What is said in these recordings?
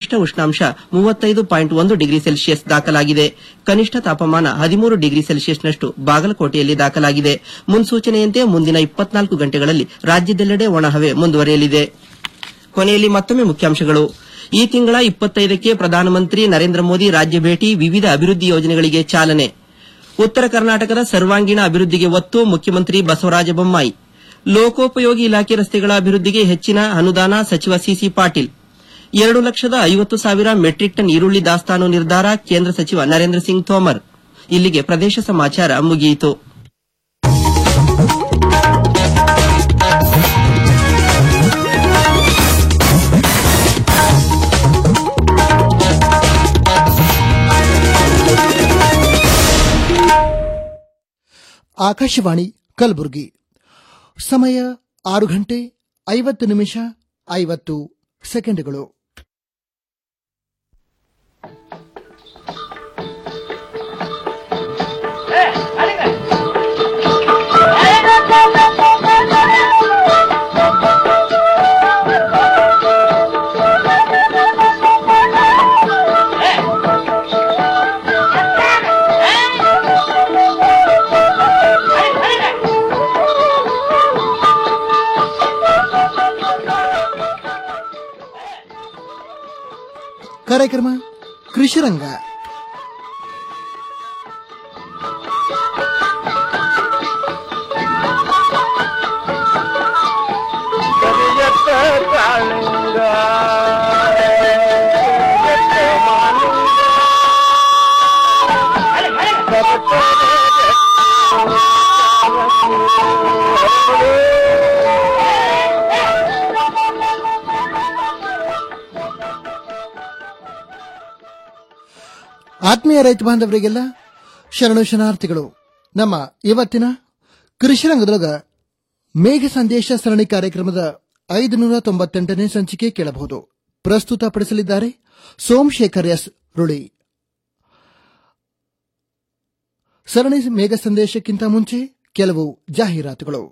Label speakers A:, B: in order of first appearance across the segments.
A: ಗರಿಷ್ಠ ಉಷ್ಣಾಂಶ ಮೂವತ್ತೈದು ಪಾಯಿಂಟ್ ಒಂದು ಡಿಗ್ರಿ ಸೆಲ್ಸಿಯಸ್ ದಾಖಲಾಗಿದೆ ಕನಿಷ್ಠ ತಾಪಮಾನ ಹದಿಮೂರು ಡಿಗ್ರಿ ಸೆಲ್ಸಿಯಸ್ನಷ್ಟು ಬಾಗಲಕೋಟೆಯಲ್ಲಿ ದಾಖಲಾಗಿದೆ ಮುನ್ಸೂಚನೆಯಂತೆ ಮುಂದಿನ ಇಪ್ಪತ್ನಾಲ್ಕು ಗಂಟೆಗಳಲ್ಲಿ ರಾಜ್ಯದೆಲ್ಲೆಡೆ ಒಣಹವೆ ಮುಂದುವರಿಯಲಿದೆ ಕೊನೆಯಲ್ಲಿ ಮತ್ತೊಮ್ಮೆ ಮುಖ್ಯಾಂಶಗಳು ಈ ತಿಂಗಳ ಇಪ್ಪತ್ತೈದಕ್ಕೆ ಪ್ರಧಾನಮಂತ್ರಿ ನರೇಂದ್ರ ಮೋದಿ ರಾಜ್ಯ ಭೇಟಿ ವಿವಿಧ ಅಭಿವೃದ್ಧಿ ಯೋಜನೆಗಳಿಗೆ ಚಾಲನೆ ಉತ್ತರ ಕರ್ನಾಟಕದ ಸರ್ವಾಂಗೀಣ ಅಭಿವೃದ್ಧಿಗೆ ಒತ್ತು ಮುಖ್ಯಮಂತ್ರಿ ಬಸವರಾಜ ಬೊಮ್ಮಾಯಿ ಲೋಕೋಪಯೋಗಿ ಇಲಾಖೆ ರಸ್ತೆಗಳ ಅಭಿವೃದ್ಧಿಗೆ ಹೆಚ್ಚಿನ ಅನುದಾನ ಸಚಿವ ಸಿಸಿ ಪಾಟೀಲ್ ಎರಡು ಲಕ್ಷದ ಐವತ್ತು ಸಾವಿರ ಮೆಟ್ರಿಕ್ ಟನ್ ಈರುಳ್ಳಿ ದಾಸ್ತಾನು ನಿರ್ಧಾರ ಕೇಂದ್ರ ಸಚಿವ ನರೇಂದ್ರ ಸಿಂಗ್ ತೋಮರ್ ಇಲ್ಲಿಗೆ ಪ್ರದೇಶ ಸಮಾಚಾರ ಮುಗಿಯಿತು
B: ಆಕಾಶವಾಣಿ ಕಲಬುರಗಿ ಸಮಯ ಆರು ಗಂಟೆ ಐವತ್ತು ನಿಮಿಷ ಐವತ್ತು ಸೆಕೆಂಡ್ಗಳು ಕಾರ್ಯಕ್ರಮ ಕೃಷಿರಂಗ ಆತ್ಮೀಯ ರೈತ ಬಾಂಧವರಿಗೆಲ್ಲ ಶರಣು ಶರಣಾರ್ಥಿಗಳು ನಮ್ಮ ಇವತ್ತಿನ ಕೃಷಿರಂಗದೊಳಗ ಮೇಘ ಸಂದೇಶ ಸರಣಿ ಕಾರ್ಯಕ್ರಮದ ಐದುನೂರ ತೊಂಬತ್ತೆಂಟನೇ ಸಂಚಿಕೆ ಕೇಳಬಹುದು ಪ್ರಸ್ತುತಪಡಿಸಲಿದ್ದಾರೆ ಸೋಮಶೇಖರ್ ಎಸ್ ರುಳಿ ಸರಣಿ ಮೇಘ ಸಂದೇಶಕ್ಕಿಂತ ಮುಂಚೆ ಕೆಲವು ಜಾಹೀರಾತುಗಳು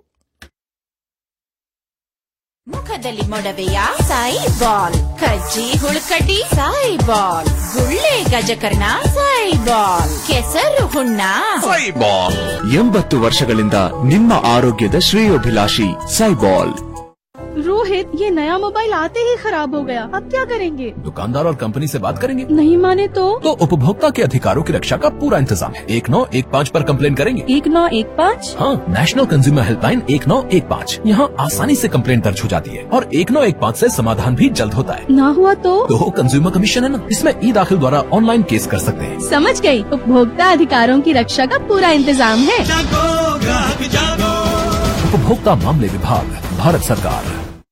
C: ಮುಖದಲ್ಲಿ ಮೊಡವೆಯ ಸಾಯಿ ಬಾಲ್ ಕಜ್ಜಿ ಹುಳುಕಡ್ಡಿ ಸಾಯಿ ಬಾಲ್ ಗುಳ್ಳೆ ಗಜಕರ್ಣ ಸಾಯಿ ಬಾಲ್ ಕೆಸರು ಹುಣ್ಣ
D: ಸೈಬಾಲ್ ಎಂಬತ್ತು ವರ್ಷಗಳಿಂದ ನಿಮ್ಮ ಆರೋಗ್ಯದ ಶ್ರೇಯೋಭಿಲಾಷಿ ಸೈಬಾಲ್
E: रोहित ये नया मोबाइल आते ही खराब हो गया अब क्या करेंगे
F: दुकानदार और कंपनी से बात करेंगे
E: नहीं माने तो
F: तो उपभोक्ता के अधिकारों की रक्षा का पूरा इंतजाम है एक नौ एक पाँच पर कंप्लेन करेंगे
E: एक नौ एक पाँच
F: हाँ नेशनल कंज्यूमर हेल्पलाइन एक नौ एक पाँच यहाँ आसानी से कंप्लेन दर्ज हो जाती है और एक नौ एक पाँच ऐसी समाधान भी जल्द होता है
E: ना हुआ तो
F: तो कंज्यूमर कमीशन है ना इसमें ई दाखिल द्वारा ऑनलाइन केस कर सकते हैं
E: समझ गई उपभोक्ता अधिकारों की रक्षा का पूरा इंतजाम है
F: उपभोक्ता मामले विभाग भारत सरकार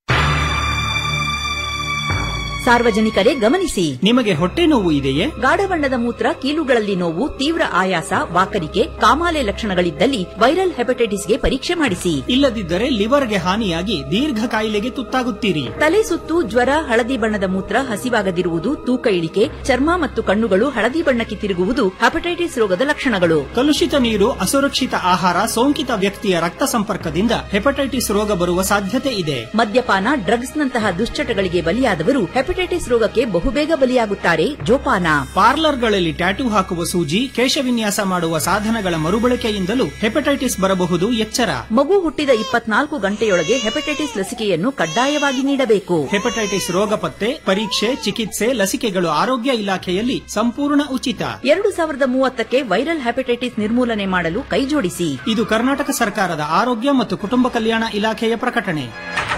G: ಸಾರ್ವಜನಿಕರೇ ಗಮನಿಸಿ
H: ನಿಮಗೆ ಹೊಟ್ಟೆ ನೋವು ಇದೆಯೇ
G: ಗಾಢ ಬಣ್ಣದ ಮೂತ್ರ ಕೀಲುಗಳಲ್ಲಿ ನೋವು ತೀವ್ರ ಆಯಾಸ ವಾಕರಿಕೆ ಕಾಮಾಲೆ ಲಕ್ಷಣಗಳಿದ್ದಲ್ಲಿ ವೈರಲ್ ಹೆಪಟೈಟಿಸ್ಗೆ ಪರೀಕ್ಷೆ ಮಾಡಿಸಿ
H: ಇಲ್ಲದಿದ್ದರೆ ಲಿವರ್ಗೆ ಹಾನಿಯಾಗಿ ದೀರ್ಘ ಕಾಯಿಲೆಗೆ ತುತ್ತಾಗುತ್ತೀರಿ
G: ತಲೆ ಸುತ್ತು ಜ್ವರ ಹಳದಿ ಬಣ್ಣದ ಮೂತ್ರ ಹಸಿವಾಗದಿರುವುದು ತೂಕ ಇಳಿಕೆ ಚರ್ಮ ಮತ್ತು ಕಣ್ಣುಗಳು ಹಳದಿ ಬಣ್ಣಕ್ಕೆ ತಿರುಗುವುದು ಹೆಪಟೈಟಿಸ್ ರೋಗದ ಲಕ್ಷಣಗಳು
H: ಕಲುಷಿತ ನೀರು ಅಸುರಕ್ಷಿತ ಆಹಾರ ಸೋಂಕಿತ ವ್ಯಕ್ತಿಯ ರಕ್ತ ಸಂಪರ್ಕದಿಂದ ಹೆಪಟೈಟಿಸ್ ರೋಗ ಬರುವ ಸಾಧ್ಯತೆ ಇದೆ
G: ಮದ್ಯಪಾನ ಡ್ರಗ್ಸ್ನಂತಹ ದುಶ್ಚಟಗಳಿಗೆ ಬಲಿಯಾದವರು ಹೆಪಟೈಟಿಸ್ ರೋಗಕ್ಕೆ ಬಹುಬೇಗ ಬಲಿಯಾಗುತ್ತಾರೆ ಜೋಪಾನ
H: ಪಾರ್ಲರ್ಗಳಲ್ಲಿ ಟ್ಯಾಟೂ ಹಾಕುವ ಸೂಜಿ ಕೇಶವಿನ್ಯಾಸ ಮಾಡುವ ಸಾಧನಗಳ ಮರುಬಳಕೆಯಿಂದಲೂ ಹೆಪಟೈಟಿಸ್ ಬರಬಹುದು ಎಚ್ಚರ
G: ಮಗು ಹುಟ್ಟಿದ ಇಪ್ಪತ್ನಾಲ್ಕು ಗಂಟೆಯೊಳಗೆ ಹೆಪಟೈಟಿಸ್ ಲಸಿಕೆಯನ್ನು ಕಡ್ಡಾಯವಾಗಿ ನೀಡಬೇಕು
H: ಹೆಪಟೈಟಿಸ್ ರೋಗ ಪತ್ತೆ ಪರೀಕ್ಷೆ ಚಿಕಿತ್ಸೆ ಲಸಿಕೆಗಳು ಆರೋಗ್ಯ ಇಲಾಖೆಯಲ್ಲಿ ಸಂಪೂರ್ಣ ಉಚಿತ
G: ಎರಡು ಸಾವಿರದ ಮೂವತ್ತಕ್ಕೆ ವೈರಲ್ ಹೆಪಟೈಟಿಸ್ ನಿರ್ಮೂಲನೆ ಮಾಡಲು ಕೈಜೋಡಿಸಿ
H: ಇದು ಕರ್ನಾಟಕ ಸರ್ಕಾರದ ಆರೋಗ್ಯ ಮತ್ತು ಕುಟುಂಬ ಕಲ್ಯಾಣ ಇಲಾಖೆಯ ಪ್ರಕಟಣೆ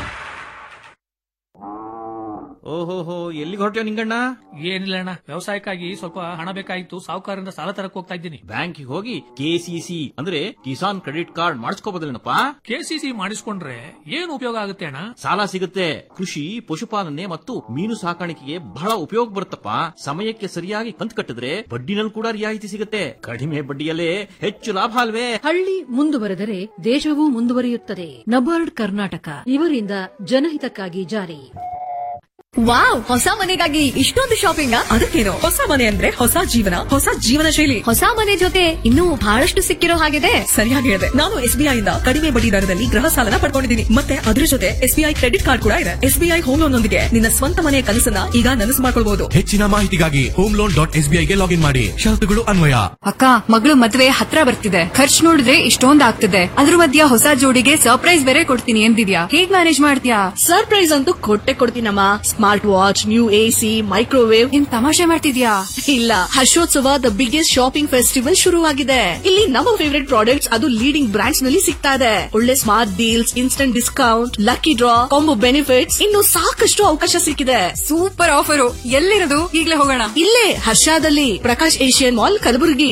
I: ಓಹೋಹೋ ಎಲ್ಲಿಗೆ ಹೊರಟ್ಯೋ ನಿಂಗಣ್ಣ
J: ಏನಿಲ್ಲ ಅಣ್ಣ ವ್ಯವಸಾಯಕ್ಕಾಗಿ ಸ್ವಲ್ಪ ಹಣ ಬೇಕಾಗಿತ್ತು ಸಾಹುಕಾರರಿಂದ ಸಾಲ ತರಕ್ ಹೋಗ್ತಾ ಇದ್ದೀನಿ
I: ಬ್ಯಾಂಕಿಗೆ ಹೋಗಿ ಕೆಸಿಸಿ ಅಂದ್ರೆ ಕಿಸಾನ್ ಕ್ರೆಡಿಟ್ ಕಾರ್ಡ್ ಮಾಡಿಸ್ಕೋಬೋದಿಲ್ಲನಪ್ಪ
J: ಕೆಸಿಸಿ ಮಾಡಿಸ್ಕೊಂಡ್ರೆ ಏನ್ ಉಪಯೋಗ ಆಗುತ್ತೆ ಅಣ್ಣ
I: ಸಾಲ ಸಿಗುತ್ತೆ ಕೃಷಿ ಪಶುಪಾಲನೆ ಮತ್ತು ಮೀನು ಸಾಕಾಣಿಕೆಗೆ ಬಹಳ ಉಪಯೋಗ ಬರುತ್ತಪ್ಪ ಸಮಯಕ್ಕೆ ಸರಿಯಾಗಿ ಕಂತು ಕಟ್ಟಿದ್ರೆ ಬಡ್ಡಿನಲ್ಲಿ ಕೂಡ ರಿಯಾಯಿತಿ ಸಿಗುತ್ತೆ ಕಡಿಮೆ ಬಡ್ಡಿಯಲ್ಲೇ ಹೆಚ್ಚು ಲಾಭ ಅಲ್ವೇ
K: ಹಳ್ಳಿ ಮುಂದುವರೆದರೆ ದೇಶವೂ ಮುಂದುವರಿಯುತ್ತದೆ ನಬಾರ್ಡ್ ಕರ್ನಾಟಕ ಇವರಿಂದ ಜನಹಿತಕ್ಕಾಗಿ ಜಾರಿ ವಾವ್ ಹೊಸ ಮನೆಗಾಗಿ ಇಷ್ಟೊಂದು ಶಾಪಿಂಗ್ ಅದಕ್ಕೇನು ಹೊಸ ಮನೆ ಅಂದ್ರೆ ಹೊಸ ಜೀವನ ಹೊಸ ಜೀವನ ಶೈಲಿ ಹೊಸ ಮನೆ ಜೊತೆ ಇನ್ನೂ ಬಹಳಷ್ಟು ಸಿಕ್ಕಿರೋ ಹಾಗಿದೆ ಸರಿಯಾಗಿ ಹೇಳಿದೆ ನಾನು ಎಸ್ಬಿಐ ಇಂದ ಕಡಿಮೆ ಬಡ್ಡಿ ದರದಲ್ಲಿ ಗೃಹ ಸಾಲನ ಪಡ್ಕೊಂಡಿದ್ದೀನಿ ಮತ್ತೆ ಅದ್ರ ಜೊತೆ ಎಸ್ಬಿಐ ಕ್ರೆಡಿಟ್ ಕಾರ್ಡ್ ಕೂಡ ಇದೆ ಎಸ್ಬಿಐ ಹೋಮ್ ಲೋನ್ ನೊಂದಿಗೆ ನಿನ್ನ ಸ್ವಂತ ಮನೆಯ ಕನಸನ್ನ ಈಗ ನನಸು ಮಾಡ್ಕೊಳ್ಬಹುದು
F: ಹೆಚ್ಚಿನ ಮಾಹಿತಿಗಾಗಿ ಹೋಮ್ ಲೋನ್ ಡಾಟ್ ಎಸ್ಬಿಐಗೆ ಲಾಗಿನ್ ಮಾಡಿ ಷರತ್ತುಗಳು ಅನ್ವಯ
K: ಅಕ್ಕ ಮಗಳು ಮದ್ವೆ ಹತ್ರ ಬರ್ತಿದೆ ಖರ್ಚು ನೋಡಿದ್ರೆ ಇಷ್ಟೊಂದ್ ಆಗ್ತಿದೆ ಅದ್ರ ಮಧ್ಯ ಹೊಸ ಜೋಡಿಗೆ ಸರ್ಪ್ರೈಸ್ ಬೇರೆ ಕೊಡ್ತೀನಿ ಎಂದಿದ್ಯಾ ಹೇಗ್ ಮ್ಯಾನೇಜ್ ಮಾಡ್ತೀಯಾ ಸರ್ಪ್ರೈಸ್ ಅಂತೂ ಕೊಟ್ಟೆ ಕೊಡ್ತೀನಮ್ಮ smart watch new AC microwave ಏನ್ ತಮಾಷೆ ಮಾಡ್ತಿದ್ಯಾ ಇಲ್ಲ Harshotsav the biggest shopping festival ಶುರುವಾಗಿದೆ ಇಲ್ಲಿ ನಮ್ಮ ಫೇವರೇಟ್ ಪ್ರಾಡಕ್ಟ್ಸ್ ಅದು ಲೀಡಿಂಗ್ ಬ್ರಾಂಡ್ಸ್ ನಲ್ಲಿ ಸಿಗ್ತಾ ಇದೆ ಒಳ್ಳೆ smart deals instant discount lucky draw combo benefits ಇನ್ನು ಸಾಕಷ್ಟು ಅವಕಾಶ ಸಿಕ್ಕಿದೆ ಸೂಪರ್ ಆಫರ್ ಎಲ್ಲಿರೋದು ಈಗಲೇ ಹೋಗೋಣ ಇಲ್ಲೇ ಹರ್ಷಾದಲ್ಲಿ ಪ್ರಕಾಶ್ ಏಷಿಯನ್ ಮಾಲ್ ಕಲಬುರಗಿ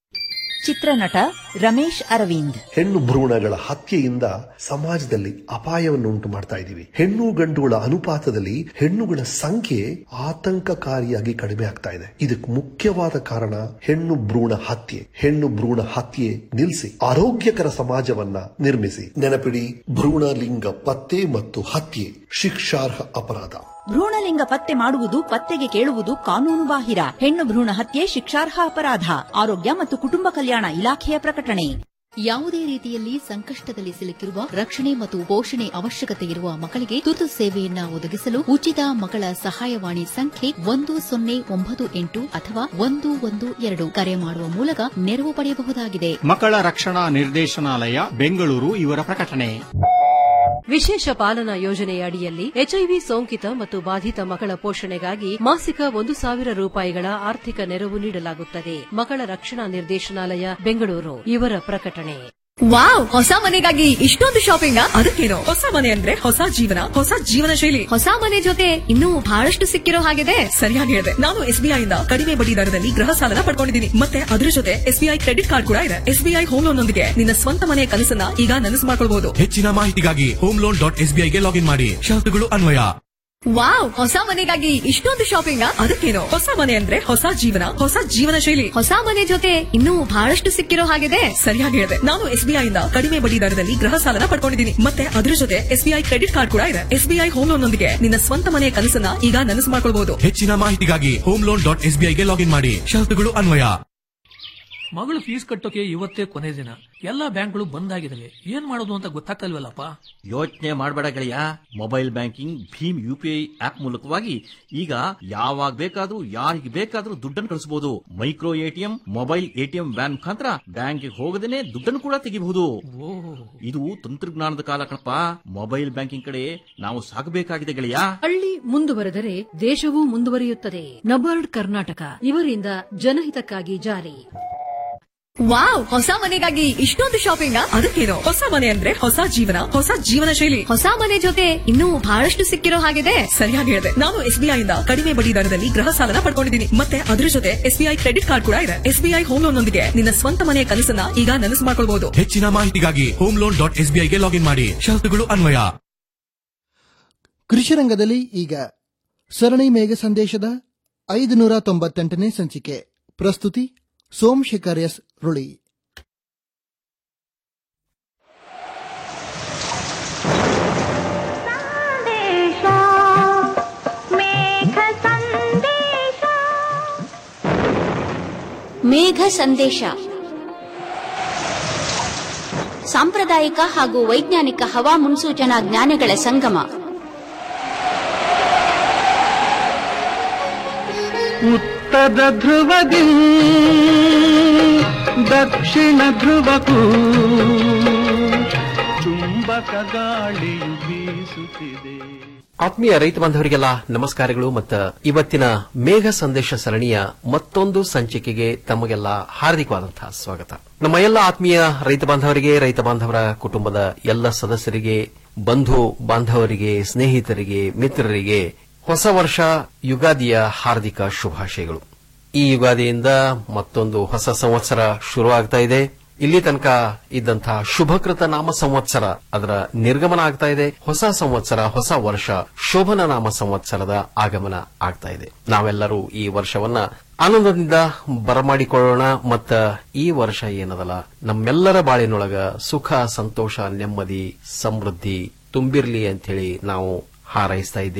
G: ಚಿತ್ರನಟ ರಮೇಶ್ ಅರವಿಂದ್
L: ಹೆಣ್ಣು ಭ್ರೂಣಗಳ ಹತ್ಯೆಯಿಂದ ಸಮಾಜದಲ್ಲಿ ಅಪಾಯವನ್ನು ಉಂಟು ಮಾಡ್ತಾ ಇದ್ದೀವಿ ಹೆಣ್ಣು ಗಂಡುಗಳ ಅನುಪಾತದಲ್ಲಿ ಹೆಣ್ಣುಗಳ ಸಂಖ್ಯೆ ಆತಂಕಕಾರಿಯಾಗಿ ಕಡಿಮೆ ಆಗ್ತಾ ಇದೆ ಇದಕ್ಕೆ ಮುಖ್ಯವಾದ ಕಾರಣ ಹೆಣ್ಣು ಭ್ರೂಣ ಹತ್ಯೆ ಹೆಣ್ಣು ಭ್ರೂಣ ಹತ್ಯೆ ನಿಲ್ಲಿಸಿ ಆರೋಗ್ಯಕರ ಸಮಾಜವನ್ನ ನಿರ್ಮಿಸಿ ನೆನಪಿಡಿ ಭ್ರೂಣ ಲಿಂಗ ಪತ್ತೆ ಮತ್ತು ಹತ್ಯೆ ಶಿಕ್ಷಾರ್ಹ ಅಪರಾಧ
G: ಭ್ರೂಣಲಿಂಗ ಪತ್ತೆ ಮಾಡುವುದು ಪತ್ತೆಗೆ ಕೇಳುವುದು ಕಾನೂನು ಬಾಹಿರ ಹೆಣ್ಣು ಭ್ರೂಣ ಹತ್ಯೆ ಶಿಕ್ಷಾರ್ಹ ಅಪರಾಧ ಆರೋಗ್ಯ ಮತ್ತು ಕುಟುಂಬ ಕಲ್ಯಾಣ ಇಲಾಖೆಯ ಪ್ರಕಟಣೆ
M: ಯಾವುದೇ ರೀತಿಯಲ್ಲಿ ಸಂಕಷ್ಟದಲ್ಲಿ ಸಿಲುಕಿರುವ ರಕ್ಷಣೆ ಮತ್ತು ಪೋಷಣೆ ಅವಶ್ಯಕತೆ ಇರುವ ಮಕ್ಕಳಿಗೆ ತುರ್ತು ಸೇವೆಯನ್ನ ಒದಗಿಸಲು ಉಚಿತ ಮಕ್ಕಳ ಸಹಾಯವಾಣಿ ಸಂಖ್ಯೆ ಒಂದು ಸೊನ್ನೆ ಒಂಬತ್ತು ಎಂಟು ಅಥವಾ ಒಂದು ಒಂದು ಎರಡು ಕರೆ ಮಾಡುವ ಮೂಲಕ ನೆರವು ಪಡೆಯಬಹುದಾಗಿದೆ
N: ಮಕ್ಕಳ ರಕ್ಷಣಾ ನಿರ್ದೇಶನಾಲಯ ಬೆಂಗಳೂರು ಇವರ ಪ್ರಕಟಣೆ
O: ವಿಶೇಷ ಪಾಲನಾ ಯೋಜನೆಯ ಅಡಿಯಲ್ಲಿ ಎಚ್ಐವಿ ಸೋಂಕಿತ ಮತ್ತು ಬಾಧಿತ ಮಕ್ಕಳ ಪೋಷಣೆಗಾಗಿ ಮಾಸಿಕ ಒಂದು ಸಾವಿರ ರೂಪಾಯಿಗಳ ಆರ್ಥಿಕ ನೆರವು ನೀಡಲಾಗುತ್ತದೆ ಮಕ್ಕಳ ರಕ್ಷಣಾ ನಿರ್ದೇಶನಾಲಯ ಬೆಂಗಳೂರು ಇವರ ಪ್ರಕಟಣೆ
K: ವಾವ್ ಹೊಸ ಮನೆಗಾಗಿ ಇಷ್ಟೊಂದು ಶಾಪಿಂಗ್ ಅದಕ್ಕೇನು ಹೊಸ ಮನೆ ಅಂದ್ರೆ ಹೊಸ ಜೀವನ ಹೊಸ ಜೀವನ ಶೈಲಿ ಹೊಸ ಮನೆ ಜೊತೆ ಇನ್ನೂ ಬಹಳಷ್ಟು ಸಿಕ್ಕಿರೋ ಹಾಗಿದೆ ಸರಿಯಾಗಿ ಹೇಳಿದೆ ನಾನು ಎಸ್ಬಿಐ ಇಂದ ಕಡಿಮೆ ಬಡ್ಡಿ ದರದಲ್ಲಿ ಗೃಹ ಸಾಲನ ಪಡ್ಕೊಂಡಿದ್ದೀನಿ ಮತ್ತೆ ಅದ್ರ ಜೊತೆ ಎಸ್ಬಿಐ ಕ್ರೆಡಿಟ್ ಕಾರ್ಡ್ ಕೂಡ ಇದೆ ಎಸ್ಬಿಐ ಹೋಮ್ ಲೋನ್ ನೊಂದಿಗೆ ನಿನ್ನ ಸ್ವಂತ ಮನೆಯ ಕನಸನ್ನ ಈಗ ನನಸು ಮಾಡ್ಕೊಳ್ಬಹುದು
F: ಹೆಚ್ಚಿನ ಮಾಹಿತಿಗಾಗಿ ಹೋಮ್ ಲೋನ್ ಡಾಟ್ ಎಸ್ಬಿಐಗೆ ಲಾಗಿನ್ ಮಾಡಿ ಷರತ್ತುಗಳು ಅನ್ವಯ
K: ವಾವ್ ಹೊಸ ಮನೆಗಾಗಿ ಇಷ್ಟೊಂದು ಶಾಪಿಂಗ್ ಅದಕ್ಕೇನು ಹೊಸ ಮನೆ ಅಂದ್ರೆ ಹೊಸ ಜೀವನ ಹೊಸ ಜೀವನ ಶೈಲಿ ಹೊಸ ಮನೆ ಜೊತೆ ಇನ್ನೂ ಬಹಳಷ್ಟು ಸಿಕ್ಕಿರೋ ಹಾಗಿದೆ ಸರಿಯಾಗಿ ಹೇಳಿದೆ ನಾನು ಎಸ್ಬಿಐ ಇಂದ ಕಡಿಮೆ ಬಡ್ಡಿ ದರದಲ್ಲಿ ಗೃಹ ಸಾಲನ ಪಡ್ಕೊಂಡಿದ್ದೀನಿ ಮತ್ತೆ ಅದ್ರ ಜೊತೆ ಎಸ್ಬಿಐ ಕ್ರೆಡಿಟ್ ಕಾರ್ಡ್ ಕೂಡ ಇದೆ ಎಸ್ಬಿಐ ಹೋಮ್ ಲೋನ್ ನೊಂದಿಗೆ ನಿನ್ನ ಸ್ವಂತ ಮನೆಯ ಕನಸನ್ನ ಈಗ ನನಸು ಮಾಡ್ಕೊಳ್ಬಹುದು
F: ಹೆಚ್ಚಿನ ಮಾಹಿತಿಗಾಗಿ ಹೋಮ್ ಲೋನ್ ಡಾಟ್ ಎಸ್ಬಿಐಗೆ ಲಾಗಿನ್ ಮಾಡಿ ಷರತ್ತುಗಳು ಅನ್ವಯ
J: ಮಗಳು ಫೀಸ್ ಕಟ್ಟೋಕೆ ಇವತ್ತೇ ಕೊನೆ ದಿನ ಎಲ್ಲಾ ಬ್ಯಾಂಕ್ಗಳು ಬಂದ್ ಆಗಿದಾವೆ ಏನ್ ಮಾಡೋದು ಅಂತ ಗೊತ್ತಾಗ್ತಲ್ವಲ್ಲಪ್ಪ
I: ಯೋಚನೆ ಮಾಡಬೇಡ ಗೆಳೆಯ mobile banking Bhim UPI app ಮೂಲಕವಾಗಿ ಈಗ ಯಾವಾಗ ಬೇಕಾದ್ರೂ ಯಾರಿಗೆ ಬೇಕಾದ್ರೂ ದುಡ್ಡನ್ನು ಕಳಿಸಬಹುದು micro ATM mobile ATM van ಮುಖಾಂತರ ಬ್ಯಾಂಕ್ಗೆ ಹೋಗದೇನೆ ದುಡ್ಡನ್ನು ಕೂಡ ತೆಗಿಬಹುದು ಇದು ತಂತ್ರಜ್ಞಾನದ ಕಾಲ ಕಣಪ್ಪ ಮೊಬೈಲ್ ಬ್ಯಾಂಕಿಂಗ್ ಕಡೆ ನಾವು ಸಾಗಬೇಕಾಗಿದೆ ಗೆಳೆಯ
O: ಹಳ್ಳಿ ಮುಂದುವರೆದರೆ ದೇಶವೂ ಮುಂದುವರಿಯುತ್ತದೆ ನಬಾರ್ಡ್ ಕರ್ನಾಟಕ ಇವರಿಂದ ಜನಹಿತಕ್ಕಾಗಿ ಜಾರಿ
K: ವಾವ್ ಹೊಸ ಮನೆಗಾಗಿ ಇಷ್ಟೊಂದು ಶಾಪಿಂಗ್ ಅದಕ್ಕೇನು ಹೊಸ ಮನೆ ಅಂದ್ರೆ ಹೊಸ ಜೀವನ ಹೊಸ ಜೀವನ ಶೈಲಿ ಹೊಸ ಮನೆ ಜೊತೆ ಇನ್ನೂ ಬಹಳಷ್ಟು ಸಿಕ್ಕಿರೋ ಹಾಗಿದೆ ಸರಿಯಾಗಿ ಹೇಳಿದೆ ನಾನು ಎಸ್ಬಿಐ ಇಂದ ಕಡಿಮೆ ಬಡ್ಡಿ ದರದಲ್ಲಿ ಗೃಹ ಸಾಲನ ಪಡ್ಕೊಂಡಿದ್ದೀನಿ ಮತ್ತೆ ಅದ್ರ ಜೊತೆ ಎಸ್ಬಿಐ ಕ್ರೆಡಿಟ್ ಕಾರ್ಡ್ ಕೂಡ ಇದೆ ಎಸ್ಬಿಐ ಹೋಮ್ ಲೋನ್ ನೊಂದಿಗೆ ನಿನ್ನ ಸ್ವಂತ ಮನೆಯ ಕನಸನ್ನ ಈಗ ನನಸು ಮಾಡ್ಕೊಳ್ಬಹುದು
F: ಹೆಚ್ಚಿನ ಮಾಹಿತಿಗಾಗಿ ಹೋಮ್ ಲೋನ್ ಡಾಟ್ ಎಸ್ಬಿಐಗೆ ಲಾಗಿನ್ ಮಾಡಿ ಷರತ್ತುಗಳು ಅನ್ವಯ
B: ಕೃಷಿ ರಂಗದಲ್ಲಿ ಈಗ ಸರಣಿ ಮೇಘ ಸಂದೇಶದ ಐದುನೂರ ತೊಂಬತ್ತೆಂಟನೇ ಸಂಚಿಕೆ ಪ್ರಸ್ತುತಿ ಸೋಮಶೇಖರ್ ಎಸ್ ರುಳಿ
P: ಮೇಘ ಸಂದೇಶ ಸಾಂಪ್ರದಾಯಿಕ ಹಾಗೂ ವೈಜ್ಞಾನಿಕ ಹವಾ ಮುನ್ಸೂಚನಾ ಜ್ಞಾನಗಳ ಸಂಗಮ
Q: ಉತ್ತರ ಧ್ರುವದಿ ದಕ್ಷಿಣ ಧ್ರುವಕ್ಕೂ ಚುಂಬಕ ಗಾಳಿಯು ಬೀಸುತ್ತಿದೆ
R: ಆತ್ಮೀಯ ರೈತ ಬಾಂಧವರಿಗೆಲ್ಲ ನಮಸ್ಕಾರಗಳು ಮತ್ತು ಇವತ್ತಿನ ಮೇಘ ಸಂದೇಶ ಸರಣಿಯ ಮತ್ತೊಂದು ಸಂಚಿಕೆಗೆ ತಮಗೆಲ್ಲ ಹಾರ್ದಿಕವಾದಂತಹ ಸ್ವಾಗತ ನಮ್ಮ ಎಲ್ಲ ಆತ್ಮೀಯ ರೈತ ಬಾಂಧವರಿಗೆ ರೈತ ಬಾಂಧವರ ಕುಟುಂಬದ ಎಲ್ಲ ಸದಸ್ಯರಿಗೆ ಬಂಧು ಬಾಂಧವರಿಗೆ ಸ್ನೇಹಿತರಿಗೆ ಮಿತ್ರರಿಗೆ ಹೊಸ ವರ್ಷ ಯುಗಾದಿಯ ಹಾರ್ದಿಕ ಶುಭಾಶಯಗಳು ಈ ಯುಗಾದಿಯಿಂದ ಮತ್ತೊಂದು ಹೊಸ ಸಂವತ್ಸರ ಶುರುವಾಗ್ತಾ ಇದೆ ಇಲ್ಲಿ ತನಕ ಇದ್ದಂತಹ ಶುಭಕೃತ ನಾಮ ಸಂವತ್ಸರ ಅದರ ನಿರ್ಗಮನ ಆಗ್ತಾ ಇದೆ ಹೊಸ ಸಂವತ್ಸರ ಹೊಸ ವರ್ಷ ಶೋಭನ ನಾಮ ಸಂವತ್ಸರದ ಆಗಮನ ಆಗ್ತಾ ಇದೆ ನಾವೆಲ್ಲರೂ ಈ ವರ್ಷವನ್ನ ಆನಂದದಿಂದ ಬರಮಾಡಿಕೊಳ್ಳೋಣ ಮತ್ತ ಈ ವರ್ಷ ಏನದಲ್ಲ ನಮ್ಮೆಲ್ಲರ ಬಾಳಿನೊಳಗ ಸುಖ ಸಂತೋಷ ನೆಮ್ಮದಿ ಸಮೃದ್ಧಿ ತುಂಬಿರ್ಲಿ ಅಂತ ಹೇಳಿ ನಾವು ಹಾರೈಸ್ತಾ ಇದ್ದೀವಿ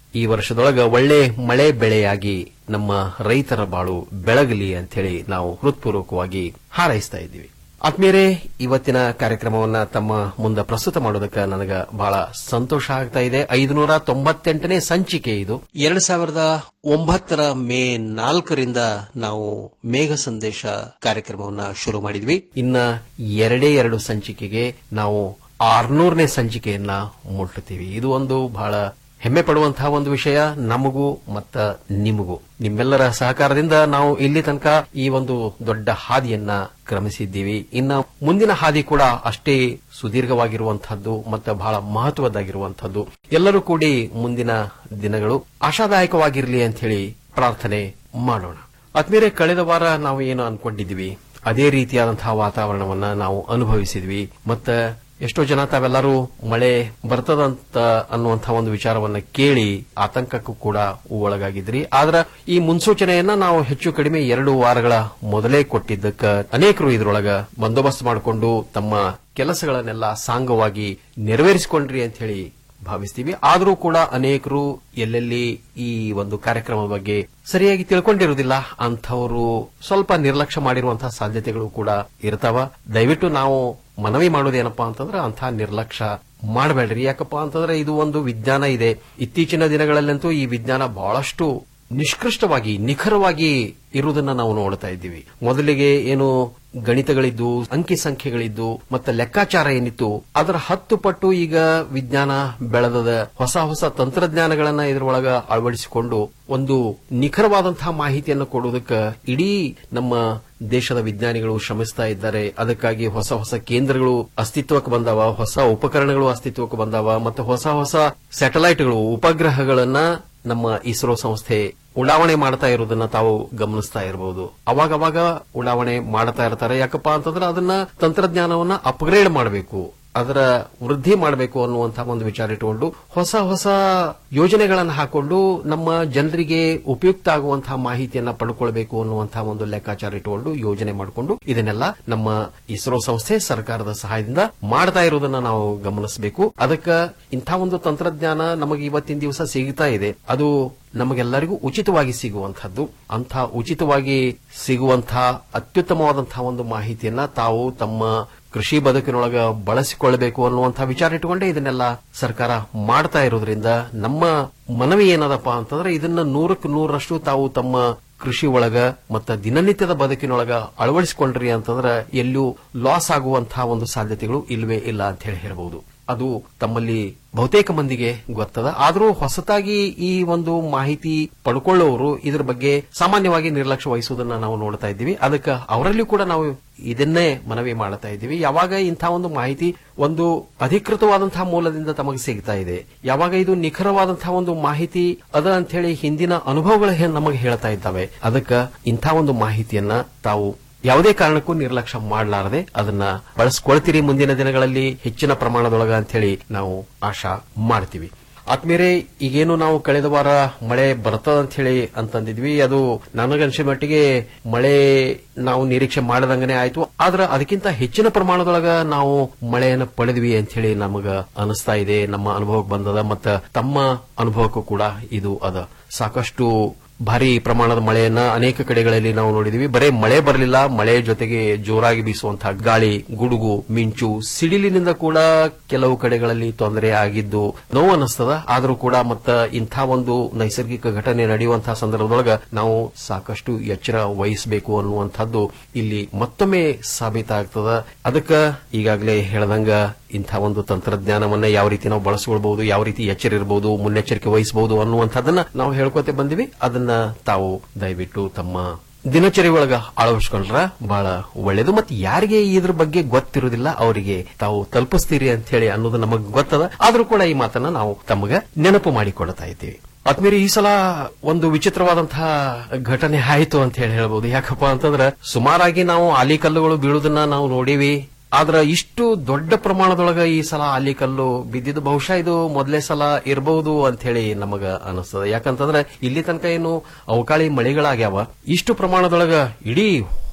R: ಈ ವರ್ಷದೊಳಗ ಒಳ್ಳೆ ಮಳೆ ಬೆಳೆಯಾಗಿ ನಮ್ಮ ರೈತರ ಬಾಳು ಬೆಳಗಲಿ ಅಂತೇಳಿ ನಾವು ಹೃತ್ಪೂರ್ವಕವಾಗಿ ಹಾರೈಸ್ತಾ ಇದ್ದೀವಿ ಆತ್ಮೀಯರೇ ಇವತ್ತಿನ ಕಾರ್ಯಕ್ರಮವನ್ನ ತಮ್ಮ ಮುಂದೆ ಪ್ರಸ್ತುತ ಮಾಡೋದಕ್ಕೆ ನನಗ ಬಹಳ ಸಂತೋಷ ಆಗ್ತಾ ಇದೆ ಐದುನೂರ ತೊಂಬತ್ತೆಂಟನೇ ಸಂಚಿಕೆ ಇದು ಎರಡ್ ಸಾವಿರದ ಒಂಬತ್ತರ ಮೇ ನಾಲ್ಕರಿಂದ ನಾವು ಮೇಘ ಸಂದೇಶ ಕಾರ್ಯಕ್ರಮವನ್ನ ಶುರು ಮಾಡಿದ್ವಿ ಇನ್ನ ಎರಡೇ ಎರಡು ಸಂಚಿಕೆಗೆ ನಾವು ಆರ್ನೂರನೇ ಸಂಚಿಕೆಯನ್ನ ಮುಟ್ಟುತ್ತೀವಿ ಇದು ಒಂದು ಬಹಳ ಹೆಮ್ಮೆ ಪಡುವಂತಹ ಒಂದು ವಿಷಯ ನಮಗೂ ಮತ್ತ ನಿಮಗೂ ನಿಮ್ಮೆಲ್ಲರ ಸಹಕಾರದಿಂದ ನಾವು ಇಲ್ಲಿ ತನಕ ಈ ಒಂದು ದೊಡ್ಡ ಹಾದಿಯನ್ನ ಕ್ರಮಿಸಿದ್ದೀವಿ ಇನ್ನ ಮುಂದಿನ ಹಾದಿ ಕೂಡ ಅಷ್ಟೇ ಸುದೀರ್ಘವಾಗಿರುವಂತಹದ್ದು ಮತ್ತೆ ಬಹಳ ಮಹತ್ವದ್ದಾಗಿರುವಂತಹದ್ದು ಎಲ್ಲರೂ ಕೂಡಿ ಮುಂದಿನ ದಿನಗಳು ಆಶಾದಾಯಕವಾಗಿರಲಿ ಅಂತ ಹೇಳಿ ಪ್ರಾರ್ಥನೆ ಮಾಡೋಣ ಆದ್ಮೇಲೆ ಕಳೆದ ವಾರ ನಾವು ಏನು ಅನ್ಕೊಂಡಿದ್ವಿ ಅದೇ ರೀತಿಯಾದಂತಹ ವಾತಾವರಣವನ್ನ ನಾವು ಅನುಭವಿಸಿದ್ವಿ ಮತ್ತೆ ಎಷ್ಟೋ ಜನ ತಾವೆಲ್ಲರೂ ಮಳೆ ಬರ್ತದಂತ ಅನ್ನುವಂತಹ ಒಂದು ವಿಚಾರವನ್ನ ಕೇಳಿ ಆತಂಕಕ್ಕೂ ಕೂಡ ಒಳಗಾಗಿದ್ರಿ ಆದ್ರ ಈ ಮುನ್ಸೂಚನೆಯನ್ನ ನಾವು ಹೆಚ್ಚು ಕಡಿಮೆ ಎರಡು ವಾರಗಳ ಮೊದಲೇ ಕೊಟ್ಟಿದ್ದಕ್ಕ ಅನೇಕರು ಇದ್ರೊಳಗ ಬಂದೋಬಸ್ತ್ ಮಾಡಿಕೊಂಡು ತಮ್ಮ ಕೆಲಸಗಳನ್ನೆಲ್ಲ ಸಾಂಗವಾಗಿ ನೆರವೇರಿಸಿಕೊಂಡ್ರಿ ಅಂತ ಹೇಳಿ ಭಾವಿಸ್ತೀವಿ ಆದರೂ ಕೂಡ ಅನೇಕರು ಎಲ್ಲೆಲ್ಲಿ ಈ ಒಂದು ಕಾರ್ಯಕ್ರಮದ ಬಗ್ಗೆ ಸರಿಯಾಗಿ ತಿಳ್ಕೊಂಡಿರುವುದಿಲ್ಲ ಅಂಥವರು ಸ್ವಲ್ಪ ನಿರ್ಲಕ್ಷ್ಯ ಮಾಡಿರುವಂತಹ ಸಾಧ್ಯತೆಗಳು ಕೂಡ ಇರ್ತಾವ ದಯವಿಟ್ಟು ನಾವು ಮನವಿ ಮಾಡೋದೇನಪ್ಪಾ ಅಂತಂದ್ರೆ ಅಂತಹ ನಿರ್ಲಕ್ಷ್ಯ ಮಾಡಬೇಡ್ರಿ ಯಾಕಪ್ಪ ಅಂತಂದ್ರೆ ಇದು ಒಂದು ವಿಜ್ಞಾನ ಇದೆ ಇತ್ತೀಚಿನ ದಿನಗಳಲ್ಲಂತೂ ಈ ವಿಜ್ಞಾನ ಬಹಳಷ್ಟು ನಿಷ್ಕೃಷ್ಟವಾಗಿ ನಿಖರವಾಗಿ ಇರುವುದನ್ನ ನಾವು ನೋಡ್ತಾ ಇದ್ದೀವಿ ಮೊದಲಿಗೆ ಏನು ಗಣಿತಗಳಿದ್ದು ಅಂಕಿ ಸಂಖ್ಯೆಗಳಿದ್ದು ಮತ್ತೆ ಲೆಕ್ಕಾಚಾರ ಏನಿತ್ತು ಅದರ ಹತ್ತು ಪಟ್ಟು ಈಗ ವಿಜ್ಞಾನ ಬೆಳೆದದ ಹೊಸ ಹೊಸ ತಂತ್ರಜ್ಞಾನಗಳನ್ನ ಇದರೊಳಗ ಅಳವಡಿಸಿಕೊಂಡು ಒಂದು ನಿಖರವಾದಂತಹ ಮಾಹಿತಿಯನ್ನು ಕೊಡುವುದಕ್ಕೆ ಇಡೀ ನಮ್ಮ ದೇಶದ ವಿಜ್ಞಾನಿಗಳು ಶ್ರಮಿಸ್ತಾ ಇದ್ದಾರೆ ಅದಕ್ಕಾಗಿ ಹೊಸ ಹೊಸ ಕೇಂದ್ರಗಳು ಅಸ್ತಿತ್ವಕ್ಕೆ ಬಂದಾವ ಹೊಸ ಉಪಕರಣಗಳು ಅಸ್ತಿತ್ವಕ್ಕೆ ಬಂದಾವ ಮತ್ತೆ ಹೊಸ ಹೊಸ ಸ್ಯಾಟಲೈಟ್ಗಳು ಉಪಗ್ರಹಗಳನ್ನ ನಮ್ಮ ಇಸ್ರೋ ಸಂಸ್ಥೆ ಉಡಾವಣೆ ಮಾಡ್ತಾ ಇರೋದನ್ನ ತಾವು ಗಮನಿಸ್ತಾ ಇರಬಹುದು ಅವಾಗ ಅವಾಗ ಉಡಾವಣೆ ಮಾಡ್ತಾ ಇರ್ತಾರೆ ಯಾಕಪ್ಪ ಅಂತಂದ್ರೆ ಅದನ್ನ ತಂತ್ರಜ್ಞಾನವನ್ನ ಅಪ್ಗ್ರೇಡ್ ಮಾಡಬೇಕು ಅದರ ವೃದ್ಧಿ ಮಾಡಬೇಕು ಅನ್ನುವಂತಹ ಒಂದು ವಿಚಾರ ಇಟ್ಟುಕೊಂಡು ಹೊಸ ಹೊಸ ಯೋಜನೆಗಳನ್ನು ಹಾಕೊಂಡು ನಮ್ಮ ಜನರಿಗೆ ಉಪಯುಕ್ತ ಆಗುವಂತಹ ಮಾಹಿತಿಯನ್ನ ಪಡ್ಕೊಳ್ಬೇಕು ಅನ್ನುವಂತಹ ಒಂದು ಲೆಕ್ಕಾಚಾರ ಇಟ್ಟುಕೊಂಡು ಯೋಜನೆ ಮಾಡಿಕೊಂಡು ಇದನ್ನೆಲ್ಲ ನಮ್ಮ ಇಸ್ರೋ ಸಂಸ್ಥೆ ಸರ್ಕಾರದ ಸಹಾಯದಿಂದ ಮಾಡ್ತಾ ಇರೋದನ್ನ ನಾವು ಗಮನಿಸಬೇಕು ಅದಕ್ಕೆ ಇಂಥ ಒಂದು ತಂತ್ರಜ್ಞಾನ ನಮಗೆ ಇವತ್ತಿನ ದಿವಸ ಸಿಗ್ತಾ ಇದೆ ಅದು ನಮಗೆಲ್ಲರಿಗೂ ಉಚಿತವಾಗಿ ಸಿಗುವಂತಹದ್ದು ಅಂಥ ಉಚಿತವಾಗಿ ಸಿಗುವಂತಹ ಅತ್ಯುತ್ತಮವಾದಂತಹ ಒಂದು ಮಾಹಿತಿಯನ್ನ ತಾವು ತಮ್ಮ ಕೃಷಿ ಬದುಕಿನೊಳಗ ಬಳಸಿಕೊಳ್ಳಬೇಕು ಅನ್ನುವಂತಹ ವಿಚಾರ ಇಟ್ಟುಕೊಂಡೇ ಇದನ್ನೆಲ್ಲ ಸರ್ಕಾರ ಮಾಡ್ತಾ ಇರೋದ್ರಿಂದ ನಮ್ಮ ಮನವಿ ಏನದಪ್ಪ ಅಂತಂದ್ರೆ ಇದನ್ನ ನೂರಕ್ಕೆ ನೂರರಷ್ಟು ತಾವು ತಮ್ಮ ಕೃಷಿ ಒಳಗ ಮತ್ತ ದಿನನಿತ್ಯದ ಬದುಕಿನೊಳಗ ಅಳವಡಿಸಿಕೊಂಡ್ರಿ ಅಂತಂದ್ರೆ ಎಲ್ಲೂ ಲಾಸ್ ಆಗುವಂತಹ ಒಂದು ಸಾಧ್ಯತೆಗಳು ಇಲ್ವೇ ಇಲ್ಲ ಅಂತ ಹೇಳಿ ಹೇಳಬಹುದು ಅದು ತಮ್ಮಲ್ಲಿ ಬಹುತೇಕ ಮಂದಿಗೆ ಗೊತ್ತದ ಆದರೂ ಹೊಸತಾಗಿ ಈ ಒಂದು ಮಾಹಿತಿ ಪಡ್ಕೊಳ್ಳೋರು ಇದ್ರ ಬಗ್ಗೆ ಸಾಮಾನ್ಯವಾಗಿ ನಿರ್ಲಕ್ಷ್ಯ ವಹಿಸುವುದನ್ನ ನಾವು ನೋಡ್ತಾ ಇದ್ದೀವಿ ಅದಕ್ಕೆ ಅವರಲ್ಲಿ ಕೂಡ ನಾವು ಇದನ್ನೇ ಮನವಿ ಮಾಡ್ತಾ ಇದ್ದೀವಿ ಯಾವಾಗ ಇಂಥ ಒಂದು ಮಾಹಿತಿ ಒಂದು ಅಧಿಕೃತವಾದಂತಹ ಮೂಲದಿಂದ ತಮಗೆ ಸಿಗ್ತಾ ಇದೆ ಯಾವಾಗ ಇದು ನಿಖರವಾದಂತಹ ಒಂದು ಮಾಹಿತಿ ಅದ ಅಂತ ಹೇಳಿ ಹಿಂದಿನ ಅನುಭವಗಳು ನಮಗೆ ಹೇಳ್ತಾ ಇದ್ದಾವೆ ಅದಕ್ಕೆ ಇಂಥ ಒಂದು ಮಾಹಿತಿಯನ್ನ ತಾವು ಯಾವುದೇ ಕಾರಣಕ್ಕೂ ನಿರ್ಲಕ್ಷ್ಯ ಮಾಡಲಾರದೆ ಅದನ್ನ ಬಳಸ್ಕೊಳ್ತೀರಿ ಮುಂದಿನ ದಿನಗಳಲ್ಲಿ ಹೆಚ್ಚಿನ ಪ್ರಮಾಣದೊಳಗ ಅಂತ ಹೇಳಿ ನಾವು ಆಶಾ ಮಾಡ್ತೀವಿ ಆದ್ಮೇಲೆ ಈಗೇನು ನಾವು ಕಳೆದ ವಾರ ಮಳೆ ಬರ್ತದ ಅಂತ ಹೇಳಿ ಅಂತಂದಿದ್ವಿ ಅದು ನನಗನ್ಸಿದ ಮಟ್ಟಿಗೆ ಮಳೆ ನಾವು ನಿರೀಕ್ಷೆ ಮಾಡದಂಗನೆ ಆಯ್ತು ಆದ್ರೆ ಅದಕ್ಕಿಂತ ಹೆಚ್ಚಿನ ಪ್ರಮಾಣದೊಳಗ ನಾವು ಮಳೆಯನ್ನು ಪಡೆದ್ವಿ ಅಂತ ಹೇಳಿ ನಮಗ ಅನಿಸ್ತಾ ಇದೆ ನಮ್ಮ ಅನುಭವಕ್ಕೆ ಬಂದದ ಮತ್ತ ತಮ್ಮ ಅನುಭವಕ್ಕೂ ಕೂಡ ಇದು ಅದ ಸಾಕಷ್ಟು ಭಾರಿ ಪ್ರಮಾಣದ ಮಳೆಯನ್ನ ಅನೇಕ ಕಡೆಗಳಲ್ಲಿ ನಾವು ನೋಡಿದೀವಿ ಬರೇ ಮಳೆ ಬರಲಿಲ್ಲ ಮಳೆ ಜೊತೆಗೆ ಜೋರಾಗಿ ಬೀಸುವಂತಹ ಗಾಳಿ ಗುಡುಗು ಮಿಂಚು ಸಿಡಿಲಿನಿಂದ ಕೂಡ ಕೆಲವು ಕಡೆಗಳಲ್ಲಿ ತೊಂದರೆ ಆಗಿದ್ದು ನೋವು ಅನ್ನಿಸ್ತದ ಆದರೂ ಕೂಡ ಮತ್ತ ಇಂಥ ಒಂದು ನೈಸರ್ಗಿಕ ಘಟನೆ ನಡೆಯುವಂತಹ ಸಂದರ್ಭದೊಳಗ ನಾವು ಸಾಕಷ್ಟು ಎಚ್ಚರ ವಹಿಸಬೇಕು ಅನ್ನುವಂಥದ್ದು ಇಲ್ಲಿ ಮತ್ತೊಮ್ಮೆ ಸಾಬೀತಾಗ್ತದ ಅದಕ್ಕ ಈಗಾಗಲೇ ಹೇಳದಂಗ ಇಂಥ ಒಂದು ತಂತ್ರಜ್ಞಾನವನ್ನ ಯಾವ ರೀತಿ ನಾವು ಬಳಸಿಕೊಳ್ಬಹುದು ಯಾವ ರೀತಿ ಎಚ್ಚರ ಇರಬಹುದು ಮುನ್ನೆಚ್ಚರಿಕೆ ವಹಿಸಬಹುದು ಅನ್ನುವಂಥದ್ದನ್ನ ನಾವು ಹೇಳ್ಕೊತೆ ಬಂದಿವಿ ಅದನ್ನ ತಾವು ದಯವಿಟ್ಟು ತಮ್ಮ ದಿನಚರಿ ಒಳಗ ಅಳವಡಿಸ್ಕೊಂಡ್ರ ಬಹಳ ಒಳ್ಳೇದು ಮತ್ತೆ ಯಾರಿಗೆ ಇದ್ರ ಬಗ್ಗೆ ಗೊತ್ತಿರುವುದಿಲ್ಲ ಅವರಿಗೆ ತಾವು ತಲುಪಿಸ್ತೀರಿ ಅಂತ ಹೇಳಿ ಅನ್ನೋದು ನಮಗ್ ಗೊತ್ತದ ಆದ್ರೂ ಕೂಡ ಈ ಮಾತನ್ನ ನಾವು ತಮಗ ನೆನಪು ಮಾಡಿಕೊಡ್ತಾ ಇದ್ದೀವಿ ಆದ್ಮೇಲೆ ಈ ಸಲ ಒಂದು ವಿಚಿತ್ರವಾದಂತಹ ಘಟನೆ ಆಯಿತು ಅಂತ ಹೇಳಿ ಹೇಳ್ಬೋದು ಯಾಕಪ್ಪ ಅಂತಂದ್ರೆ ಸುಮಾರಾಗಿ ನಾವು ಆಲಿಕಲ್ಲುಗಳು ಬೀಳುವುದನ್ನ ನಾವು ನೋಡೀವಿ ಆದ್ರ ಇಷ್ಟು ದೊಡ್ಡ ಪ್ರಮಾಣದೊಳಗ ಈ ಸಲ ಆಲಿಕಲ್ಲು ಬಿದ್ದಿದ್ದು ಬಹುಶಃ ಇದು ಮೊದಲೇ ಸಲ ಇರಬಹುದು ಅಂತ ಹೇಳಿ ನಮಗ ಅನಿಸ್ತದ ಯಾಕಂತಂದ್ರೆ ಇಲ್ಲಿ ತನಕ ಏನು ಅವಕಾಳಿ ಮಳೆಗಳಾಗ್ಯಾವ ಇಷ್ಟು ಪ್ರಮಾಣದೊಳಗ ಇಡೀ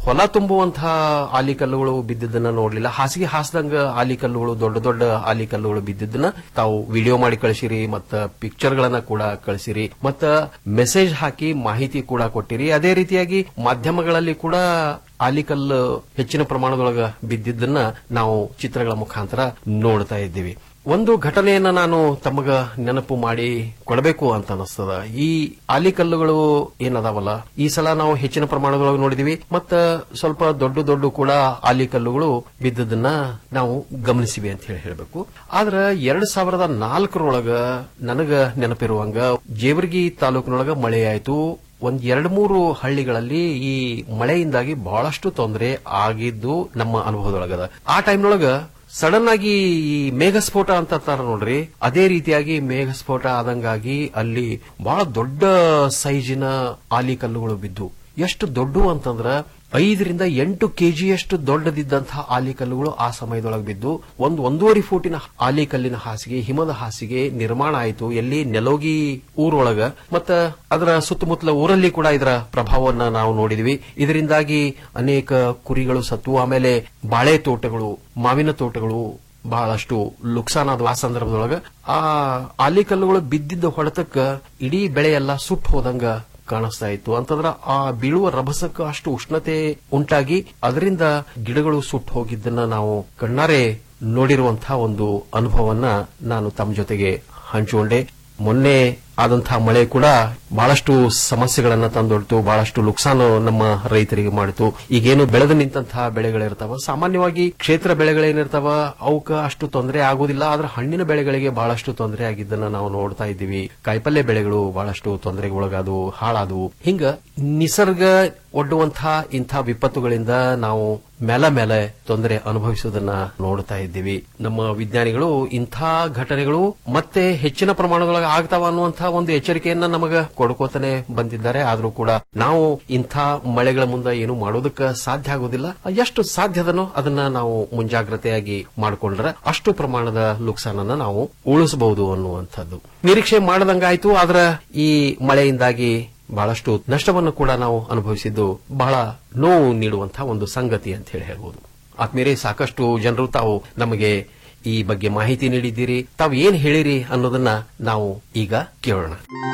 R: ಹೊಲ ತುಂಬುವಂತಹ ಆಲಿಕಲ್ಲುಗಳು ಬಿದ್ದಿದ್ದನ್ನ ನೋಡ್ಲಿಲ್ಲ ಹಾಸಿಗೆ ಹಾಸ್ದಂಗ ಆಲಿಕಲ್ಲುಗಳು ದೊಡ್ಡ ದೊಡ್ಡ ಆಲಿಕಲ್ಲುಗಳು ಬಿದ್ದಿದ್ದನ್ನ ತಾವು ವಿಡಿಯೋ ಮಾಡಿ ಕಳಿಸಿರಿ ಮತ್ತ ಪಿಕ್ಚರ್ ಗಳನ್ನ ಕೂಡ ಕಳಿಸಿರಿ ಮತ್ತ ಮೆಸೇಜ್ ಹಾಕಿ ಮಾಹಿತಿ ಕೂಡ ಕೊಟ್ಟಿರಿ ಅದೇ ರೀತಿಯಾಗಿ ಮಾಧ್ಯಮಗಳಲ್ಲಿ ಕೂಡ ಆಲಿಕಲ್ಲು ಹೆಚ್ಚಿನ ಪ್ರಮಾಣದೊಳಗ ಬಿದ್ದಿದ್ದನ್ನ ನಾವು ಚಿತ್ರಗಳ ಮುಖಾಂತರ ನೋಡ್ತಾ ಇದ್ದೀವಿ ಒಂದು ಘಟನೆಯನ್ನ ನಾನು ತಮಗ ನೆನಪು ಮಾಡಿ ಕೊಡಬೇಕು ಅಂತ ಅನಿಸ್ತದ ಈ ಆಲಿಕಲ್ಲುಗಳು ಏನದಾವಲ್ಲ ಈ ಸಲ ನಾವು ಹೆಚ್ಚಿನ ಪ್ರಮಾಣದೊಳಗೆ ನೋಡಿದೀವಿ ಮತ್ತ ಸ್ವಲ್ಪ ದೊಡ್ಡ ದೊಡ್ಡ ಕೂಡ ಆಲಿಕಲ್ಲುಗಳು ಬಿದ್ದದನ್ನ ನಾವು ಗಮನಿಸಿವಿ ಅಂತ ಹೇಳಿ ಹೇಳಬೇಕು ಆದ್ರ ಎರಡ್ ಸಾವಿರದ ನಾಲ್ಕರೊಳಗ ನನಗ ನೆನಪಿರುವಂಗ ಜೇವರ್ಗಿ ತಾಲೂಕಿನೊಳಗ ಮಳೆ ಆಯ್ತು ಒಂದ್ ಎರಡ್ ಮೂರು ಹಳ್ಳಿಗಳಲ್ಲಿ ಈ ಮಳೆಯಿಂದಾಗಿ ಬಹಳಷ್ಟು ತೊಂದರೆ ಆಗಿದ್ದು ನಮ್ಮ ಅನುಭವದೊಳಗದ ಆ ಟೈಮ್ನೊಳಗ ಸಡನ್ ಆಗಿ ಈ ಮೇಘಸ್ಫೋಟ ಅಂತ ಅಂತಾರ ನೋಡ್ರಿ ಅದೇ ರೀತಿಯಾಗಿ ಮೇಘಸ್ಫೋಟ ಆದಂಗಾಗಿ ಅಲ್ಲಿ ಬಹಳ ದೊಡ್ಡ ಸೈಜಿನ ಆಲಿಕಲ್ಲುಗಳು ಬಿದ್ದು ಎಷ್ಟು ದೊಡ್ಡ ಅಂತಂದ್ರ ಐದರಿಂದ ಎಂಟು ಕೆಜಿಯಷ್ಟು ದೊಡ್ಡದಿದ್ದಂತಹ ಆಲಿಕಲ್ಲುಗಳು ಆ ಸಮಯದೊಳಗೆ ಬಿದ್ದು ಒಂದು ಒಂದೂವರೆ ಫೂಟಿನ ಆಲಿಕಲ್ಲಿನ ಹಾಸಿಗೆ ಹಿಮದ ಹಾಸಿಗೆ ನಿರ್ಮಾಣ ಆಯಿತು ಎಲ್ಲಿ ನೆಲೋಗಿ ಊರೊಳಗ ಮತ್ತ ಅದರ ಸುತ್ತಮುತ್ತಲ ಊರಲ್ಲಿ ಕೂಡ ಇದರ ಪ್ರಭಾವವನ್ನ ನಾವು ನೋಡಿದ್ವಿ ಇದರಿಂದಾಗಿ ಅನೇಕ ಕುರಿಗಳು ಸತ್ತು ಆಮೇಲೆ ಬಾಳೆ ತೋಟಗಳು ಮಾವಿನ ತೋಟಗಳು ಬಹಳಷ್ಟು ಲುಕ್ಸಾನ್ ಆದ ಆ ಸಂದರ್ಭದೊಳಗ ಆ ಆಲಿಕಲ್ಲುಗಳು ಬಿದ್ದಿದ್ದ ಹೊಡೆತಕ್ಕ ಇಡೀ ಬೆಳೆ ಎಲ್ಲ ಸುಟ್ಟು ಹೋದಂಗ ಕಾಣಿಸ್ತಾ ಇತ್ತು ಅಂತಂದ್ರ ಆ ಬೀಳುವ ರಭಸಕ್ಕೆ ಅಷ್ಟು ಉಷ್ಣತೆ ಉಂಟಾಗಿ ಅದರಿಂದ ಗಿಡಗಳು ಸುಟ್ಟು ಹೋಗಿದ್ದನ್ನ ನಾವು ಕಣ್ಣಾರೆ ನೋಡಿರುವಂತಹ ಒಂದು ಅನುಭವವನ್ನ ನಾನು ತಮ್ಮ ಜೊತೆಗೆ ಹಂಚಿಕೊಂಡೆ ಮೊನ್ನೆ ಆದಂತಹ ಮಳೆ ಕೂಡ ಬಹಳಷ್ಟು ಸಮಸ್ಯೆಗಳನ್ನ ತಂದೊಡ್ತು ಬಹಳಷ್ಟು ನುಕ್ಸಾನು ನಮ್ಮ ರೈತರಿಗೆ ಮಾಡಿತು ಈಗೇನು ಬೆಳೆದು ನಿಂತಹ ಬೆಳೆಗಳಿರ್ತಾವ ಸಾಮಾನ್ಯವಾಗಿ ಕ್ಷೇತ್ರ ಬೆಳೆಗಳೇನಿರ್ತಾವ ಅವಕ್ಕ ಅಷ್ಟು ತೊಂದರೆ ಆಗೋದಿಲ್ಲ ಆದ್ರೆ ಹಣ್ಣಿನ ಬೆಳೆಗಳಿಗೆ ಬಹಳಷ್ಟು ತೊಂದರೆ ಆಗಿದ್ದನ್ನ ನಾವು ನೋಡ್ತಾ ಇದ್ದೀವಿ ಕಾಯಿಪಲ್ಯ ಬೆಳೆಗಳು ಬಹಳಷ್ಟು ತೊಂದರೆಗೆ ಒಳಗಾದವು ಹಾಳಾದವು ಹಿಂಗ ನಿಸರ್ಗ ಒಡ್ಡುವಂತಹ ಇಂಥ ವಿಪತ್ತುಗಳಿಂದ ನಾವು ಮೇಲ ಮೇಲೆ ತೊಂದರೆ ಅನುಭವಿಸುವುದನ್ನ ನೋಡ್ತಾ ಇದ್ದೀವಿ ನಮ್ಮ ವಿಜ್ಞಾನಿಗಳು ಇಂಥ ಘಟನೆಗಳು ಮತ್ತೆ ಹೆಚ್ಚಿನ ಪ್ರಮಾಣದೊಳಗೆ ಆಗ್ತಾವ ಅನ್ನುವಂತಹ ಒಂದು ಎಚ್ಚರಿಕೆಯನ್ನ ನಮಗ ಕೊಡ್ಕೋತಾನೆ ಬಂದಿದ್ದಾರೆ ಆದ್ರೂ ಕೂಡ ನಾವು ಇಂಥ ಮಳೆಗಳ ಮುಂದೆ ಏನು ಮಾಡೋದಕ್ಕೆ ಸಾಧ್ಯ ಆಗೋದಿಲ್ಲ ಎಷ್ಟು ಸಾಧ್ಯದನೋ ಅದನ್ನ ನಾವು ಮುಂಜಾಗ್ರತೆಯಾಗಿ ಮಾಡಿಕೊಂಡ್ರೆ ಅಷ್ಟು ಪ್ರಮಾಣದ ನುಕ್ಸಾನನ್ನ ನಾವು ಉಳಿಸಬಹುದು ಅನ್ನುವಂಥದ್ದು ನಿರೀಕ್ಷೆ ಮಾಡದಂಗಾಯ್ತು ಆದ್ರ ಈ ಮಳೆಯಿಂದಾಗಿ ಬಹಳಷ್ಟು ನಷ್ಟವನ್ನು ಕೂಡ ನಾವು ಅನುಭವಿಸಿದ್ದು ಬಹಳ ನೋವು ನೀಡುವಂತಹ ಒಂದು ಸಂಗತಿ ಅಂತ ಹೇಳಿ ಹೇಳ್ಬೋದು ಆದ್ಮೇಲೆ ಸಾಕಷ್ಟು ಜನರು ತಾವು ನಮಗೆ ಈ ಬಗ್ಗೆ ಮಾಹಿತಿ ನೀಡಿದ್ದೀರಿ ತಾವು ಏನ್ ಹೇಳಿರಿ ಅನ್ನೋದನ್ನ ನಾವು ಈಗ ಕೇಳೋಣ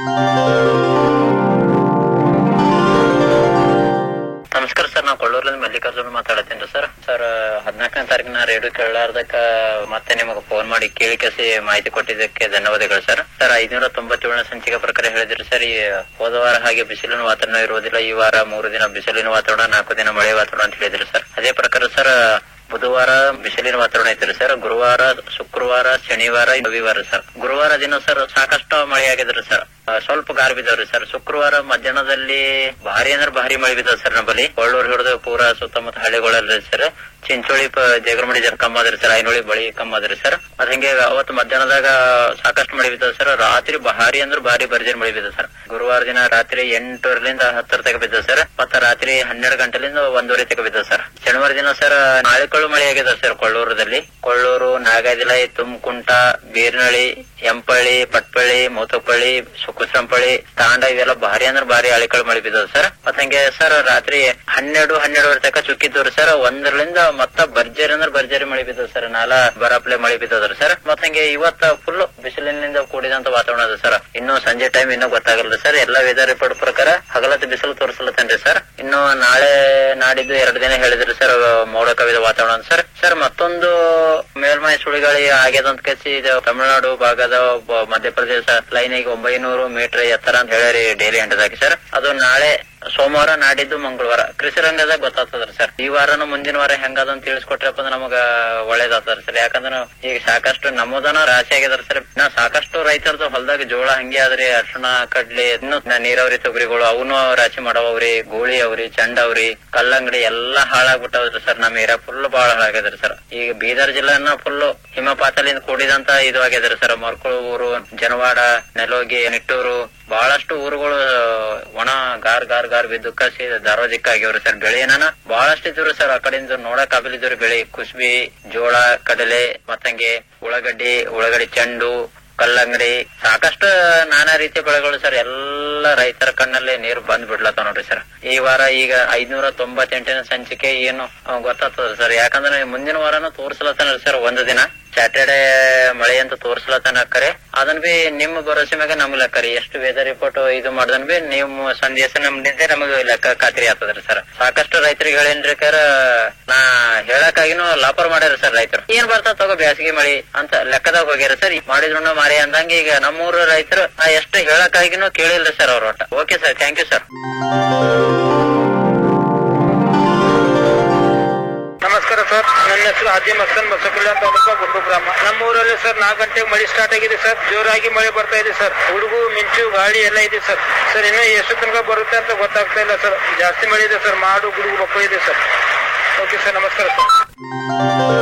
S: ನಮಸ್ಕಾರ ಸರ್ ನಾವು ಕೊಳ್ಳೂರಲ್ಲಿ ಮಲ್ಲಿಕಾರ್ಜುನ್ ಮಾತಾಡತ್ತೀನಿ ಸರ್ ಸರ್ ಹದಿನಾಲ್ಕನೇ ತಾರೀಕಿನ ರೇಡಿಯೋ ಕೇಳಲಾರ್ದಕ್ಕ ಮತ್ತೆ ನಿಮಗೆ ಫೋನ್ ಮಾಡಿ ಕೇಳಿ ಕಸಿ ಮಾಹಿತಿ ಕೊಟ್ಟಿದ್ದಕ್ಕೆ ಧನ್ಯವಾದಗಳು ಸರ್ ಸರ್ ಐನೂರ ತೊಂಬತ್ತೇಳನೇ ಸಂಚಿಕೆ ಪ್ರಕಾರ ಹೇಳಿದ್ರಿ ಸರ್ ಈ ಹೋದ ವಾರ ಹಾಗೆ ಬಿಸಿಲಿನ ವಾತಾವರಣ ಇರುವುದಿಲ್ಲ ಈ ವಾರ ಮೂರು ದಿನ ಬಿಸಿಲಿನ ವಾತಾವರಣ ನಾಲ್ಕು ದಿನ ಮಳೆ ವಾತಾವರಣ ಅಂತ ಹೇಳಿದ್ರಿ ಸರ್ ಅದೇ ಪ್ರಕಾರ ಸರ್ ಬುಧವಾರ ಬಿಸಿಲಿನ ವಾತಾವರಣ ಐತ್ರಿ ಸರ್ ಗುರುವಾರ ಶುಕ್ರವಾರ ಶನಿವಾರ ರವಿವಾರ ಸರ್ ಗುರುವಾರ ದಿನ ಸರ್ ಸಾಕಷ್ಟು ಮಳೆ ಆಗಿದ್ರಿ ಸರ್ ಆ, ಸ್ವಲ್ಪ ಗಾರ್ ಬಿದ್ದವ್ರಿ ಸರ್ ಶುಕ್ರವಾರ ಮಧ್ಯಾಹ್ನದಲ್ಲಿ ಭಾರಿ ಅಂದ್ರೆ ಭಾರಿ ಮಳೆ ಬಿದ್ದವ್ ಸರ್ ನಮ್ಮಲ್ಲಿ ಕೊಳ್ಳೂರು ಹಿಡಿದು ಪೂರಾ ಸುತ್ತಮುತ್ತ ಹಳ್ಳಿಗಳಲ್ಲಿ ಸರ್ ಚಿಂಚೋಳಿ ಪ ದೇಗರಮಡಿ ಜರ ಕಮ್ಮ ಆದ್ರಿ ಸರ್ ಐನೋಳಿ ಬಳಿ ಕಮ್ಮ ಆದ್ರಿ ಸರ್ ಅದ್ ಹಿಂಗೆ ಅವತ್ತು ಮಧ್ಯಾಹ್ನದಾಗ ಸಾಕಷ್ಟು ಮಳೆ ಬಿದ್ದದ ಸರ್ ರಾತ್ರಿ ಭಾರಿ ಅಂದ್ರೆ ಭಾರಿ ಭರ್ಜರಿ ಮಳೆ ಬಿದ್ದದ ಸರ್ ಗುರುವಾರ ದಿನ ರಾತ್ರಿ ಎಂಟರಿಂದ ಹತ್ತರ ತನಕ ಬಿದ್ದದ ಸರ್ ಮತ್ತ ರಾತ್ರಿ ಹನ್ನೆರಡು ಗಂಟೆಲಿಂದ ಒಂದೂವರೆ ತನಕ ಬಿದ್ದದ ಸರ್ ಶನಿವಾರ ದಿನ ಸರ್ ನಾಳೆಕಳ್ಳು ಮಳೆ ಆಗಿದೆ ಸರ್ ಕೊಳ್ಳೂರದಲ್ಲಿ ಕೊಳ್ಳೂರು ನಾಗಾದಿಲೈ ತುಮಕುಂಟ ಬೀರ್ನಳ್ಳಿ ಎಂಪಳ್ಳಿ ಪಟ್ಪಳ್ಳಿ ಮೋತಪಳ್ಳಿ ಸುಕುಸ್ರಂಪಳ್ಳಿ ತಾಂಡ ಇವೆಲ್ಲ ಭಾರಿ ಅಂದ್ರೆ ಭಾರಿ ಅಳಿಕಳು ಮಳೆ ಬಿದ್ದದ ಸರ್ ಮತ್ತ ಹಂಗೆ ಸರ್ ರಾತ್ರಿ ಹನ್ನೆರಡು ಹನ್ನೆರಡುವರೆ ತನಕ ಚುಕ್ಕಿದ್ದವ್ರು ಸರ್ ಒಂದರಿಂದ ಮತ್ತ ಭರ್ಜರಿ ಅಂದ್ರೆ ಭರ್ಜರಿ ಮಳೆ ಬಿದ್ದದ ಸರ್ ನಾಲ ಬರಾಪ್ಲೆ ಮಳೆ ಬಿದ್ದದ್ರಿ ಸರ್ ಮತ್ತ ಹಂಗೆ ಇವತ್ತ ಫುಲ್ ಬಿಸಿಲಿನಿಂದ ಕೂಡಿದಂತ ವಾತಾವರಣ ಅದ ಸರ್ ಇನ್ನು ಸಂಜೆ ಟೈಮ್ ಇನ್ನೂ ಗೊತ್ತಾಗಲ್ಲ ಸರ್ ಎಲ್ಲ ವೆದರ್ ರಿಪೋರ್ಟ್ ಪ್ರಕಾರ ಹಗಲತ್ತು ಬಿಸಿಲು ತೋರಿಸಲತ್ತೇನ್ರಿ ಸರ್ ಇನ್ನು ನಾಳೆ ನಾಡಿದ್ದು ಎರಡು ದಿನ ಹೇಳಿದ್ರಿ ಸರ್ ಮೋಡ ಕವಿದ ವಾತಾವರಣ ಅಂತ ಸರ್ ಸರ್ ಮತ್ತೊಂದು ಮೇಲ್ಮೈ ಸುಳಿಗಾಳಿ ಆಗ್ಯದಂತ ಕಸಿ ಇದು ತಮಿಳುನಾಡು ಭಾಗದ ಬ- ಮಧ್ಯಪ್ರದೇಶ ಲೈನಿಗೆ ಒಂಬೈನೂರು ಮೀಟರ್ ಎತ್ತರ ಅಂತ ಹೇಳ್ಯಾರಿ ಡೈಲಿ ಹಂಡದಾಗಿ ಸರ್ ಅದು ನಾಳೆ ಸೋಮವಾರ ನಾಡಿದ್ದು ಮಂಗಳವಾರ ಕೃಷಿ ರಂಗದಾಗ ಗೊತ್ತಾಗ್ತದ್ರಿ ಸರ್ ಈ ವಾರನು ಮುಂದಿನ ವಾರ ಹೆಂಗದ ಅಂತ ತಿಳಿಸ್ಕೊಟ್ರಪ್ಪ ಅಂದ್ರೆ ನಮಗ ಒಳ್ಳೇದಾಗ್ತದ್ರಿ ಸರ್ ಯಾಕಂದ್ರೆ ಈಗ ಸಾಕಷ್ಟು ನಮ್ಮದನ ರಾಶಿ ಆಗ್ಯದ್ರಿ ಸರ್ ನಾ ಸಾಕಷ್ಟು ರೈತರದು ಹೊಲದಾಗ ಜೋಳ ಹಂಗೆ ಆದ್ರಿ ಅರ್ಶಿಣ ಕಡ್ಲಿ ಇನ್ನು ನ- ನೀರಾವರಿ ತೊಗರಿಗಳು ಅವನು ರಾಶಿ ಮಾಡವವ್ರಿ ಗೋಳಿ ಅವ್ರಿ ಚಂಡ ಅವ್ರಿ ಕಲ್ಲಂಗಡಿ ಎಲ್ಲಾ ಹಾಳಾಗ್ಬಿಟ್ಟವ್ರಿ ಸರ್ ನಮ್ಮ ಏರಿಯಾ ಫುಲ್ ಬಾಳ ಹಾಳಾಗ್ಯದ್ರಿ ಸರ್ ಈಗ ಬೀದರ್ ಜಿಲ್ಲೆನ ಫುಲ್ ಹಿಮಪಾತಲಿಂದ ಕೂಡಿದಂತ ಇದು ಆಗ್ಯದ್ರಿ ಸರ್ ಮರ್ಕುಳು ಊರು ಜನವಾಡ ನೆಲೋಗಿ ನಿಟ್ಟೂರು ಬಹಳಷ್ಟು ಊರುಗಳು ಒಣ ಗಾರ್ ಗಾರ್ ಗಾರ್ ಬಿದ್ದು ಕಸಿ ಧಾರವಾಜಿಕ್ಕ ಆಗ್ಯವ್ರಿ ಸರ್ ಬೆಳೆ ಏನಾನ ಬಹಳಷ್ಟು ಇದ್ರಿ ಸರ್ ಆ ಕಡೆಯಿಂದ ನೋಡಕ್ ಆಗಲಿದ್ರಿ ಬೆಳೆ ಕುಸ್ಬಿ ಜೋಳ ಕಡಲೆ ಮತ್ತಂಗೆ ಉಳ್ಳಾಗಡ್ಡಿ ಉಳ್ಳಾಗಡ್ಡಿ ಚೆಂಡು ಕಲ್ಲಂಗಡಿ ಸಾಕಷ್ಟು ನಾನಾ ರೀತಿಯ ಬೆಳೆಗಳು ಸರ್ ಎಲ್ಲ ರೈತರ ಕಣ್ಣಲ್ಲಿ ನೀರು ಬಂದ್ ಬಿಡ್ಲತ್ತ ನೋಡ್ರಿ ಸರ್ ಈ ವಾರ ಈಗ ಐದ್ನೂರ ತೊಂಬತ್ತೆಂಟನೇ ಸಂಚಿಕೆ ಏನು ಆ, ಗೊತ್ತಾಗ್ತದ ಸರ್ ಯಾಕಂದ್ರೆ ಮುಂದಿನ ವಾರನೂ ತೋರ್ಸ್ಲತ್ತಾನ ಸರ್ ಒಂದು ದಿನ ಸ್ಯಾಟರ್ಡೆ ಮಳೆ ಅಂತ ತೋರ್ಸ್ಲತ್ತಾನ ಕರೆ ಅದನ್ ಬಿ ನಿಮ್ಮ ಭರೋಸೆ ಮ್ಯಾಗ ನಮ್ಗ್ ಲೆಕ್ಕ ರೀ ಎಷ್ಟು ವೆದರ್ ರಿಪೋರ್ಟ್ ಇದು ಮಾಡ್ದನ್ ಬಿ ನಿಮ್ಮ ಸಂದೇಶ ನಮ್ದಿಂದ ನಮಗ್ ಲೆಕ್ಕ ಖಾತ್ರಿ ಆಗ್ತದ್ರಿ ಸರ್ ಸಾಕಷ್ಟು ರೈತರಿಗೆ ಹೇಳೇನ್ರಿ ಕರ ನಾ ಹೇಳಕ್ಕಾಗಿನೂ ಲಾಪರ್ ಮಾಡ್ಯಾರ ಸರ್ ರೈತರು ಏನ್ ಬರ್ತಾವ ತಗೋ ಬ್ಯಾಸಗಿ ಮಳಿ ಅಂತ ಲೆಕ್ಕದಾಗ ಹೋಗ್ಯಾರ ಸರ್ ಮಾಡಿದ್ರು ಮಾರಿ ಅಂದಂಗ ಈಗ ನಮ್ಮೂರ ರೈತರು ನಾ ಎಷ್ಟು ಹೇಳಕ್ಕಾಗಿನೂ ಕೇಳಿಲ್ರಿ ಸರ್ ಅವ್ರ ಒಟ್ಟ okay sir thank you sir
T: ನಮಸ್ಕಾರ ಸರ್ ನನ್ನ ಹೆಸರು ಹಾಜಿ ಮಸ್ತಾನ್ ಬಸಕುಲ್ಲ ತಾಲೂಕು ಗುಂಡು ಗ್ರಾಮ ನಮ್ಮ ಊರಲ್ಲಿ ಸರ್ ನಾಲ್ಕು ಗಂಟೆಗೆ ಮಳೆ ಸ್ಟಾರ್ಟ್ ಆಗಿದೆ ಸರ್ ಜೋರಾಗಿ ಮಳೆ ಬರ್ತಾ ಇದೆ ಸರ್ ಹುಡುಗು ಮಿಂಚು ಗಾಳಿ ಎಲ್ಲ ಇದೆ ಸರ್ ಸರ್ ಇನ್ನೂ ಎಷ್ಟು ತನಕ ಬರುತ್ತೆ ಅಂತ ಗೊತ್ತಾಗ್ತಾ ಇಲ್ಲ ಸರ್ ಜಾಸ್ತಿ ಮಳೆ ಇದೆ ಸರ್ ಮಾಡು ಗುಡುಗು ಮಕ್ಕಳು ಇದೆ ಸರ್ ಓಕೆ ಸರ್ ನಮಸ್ಕಾರ ಸರ್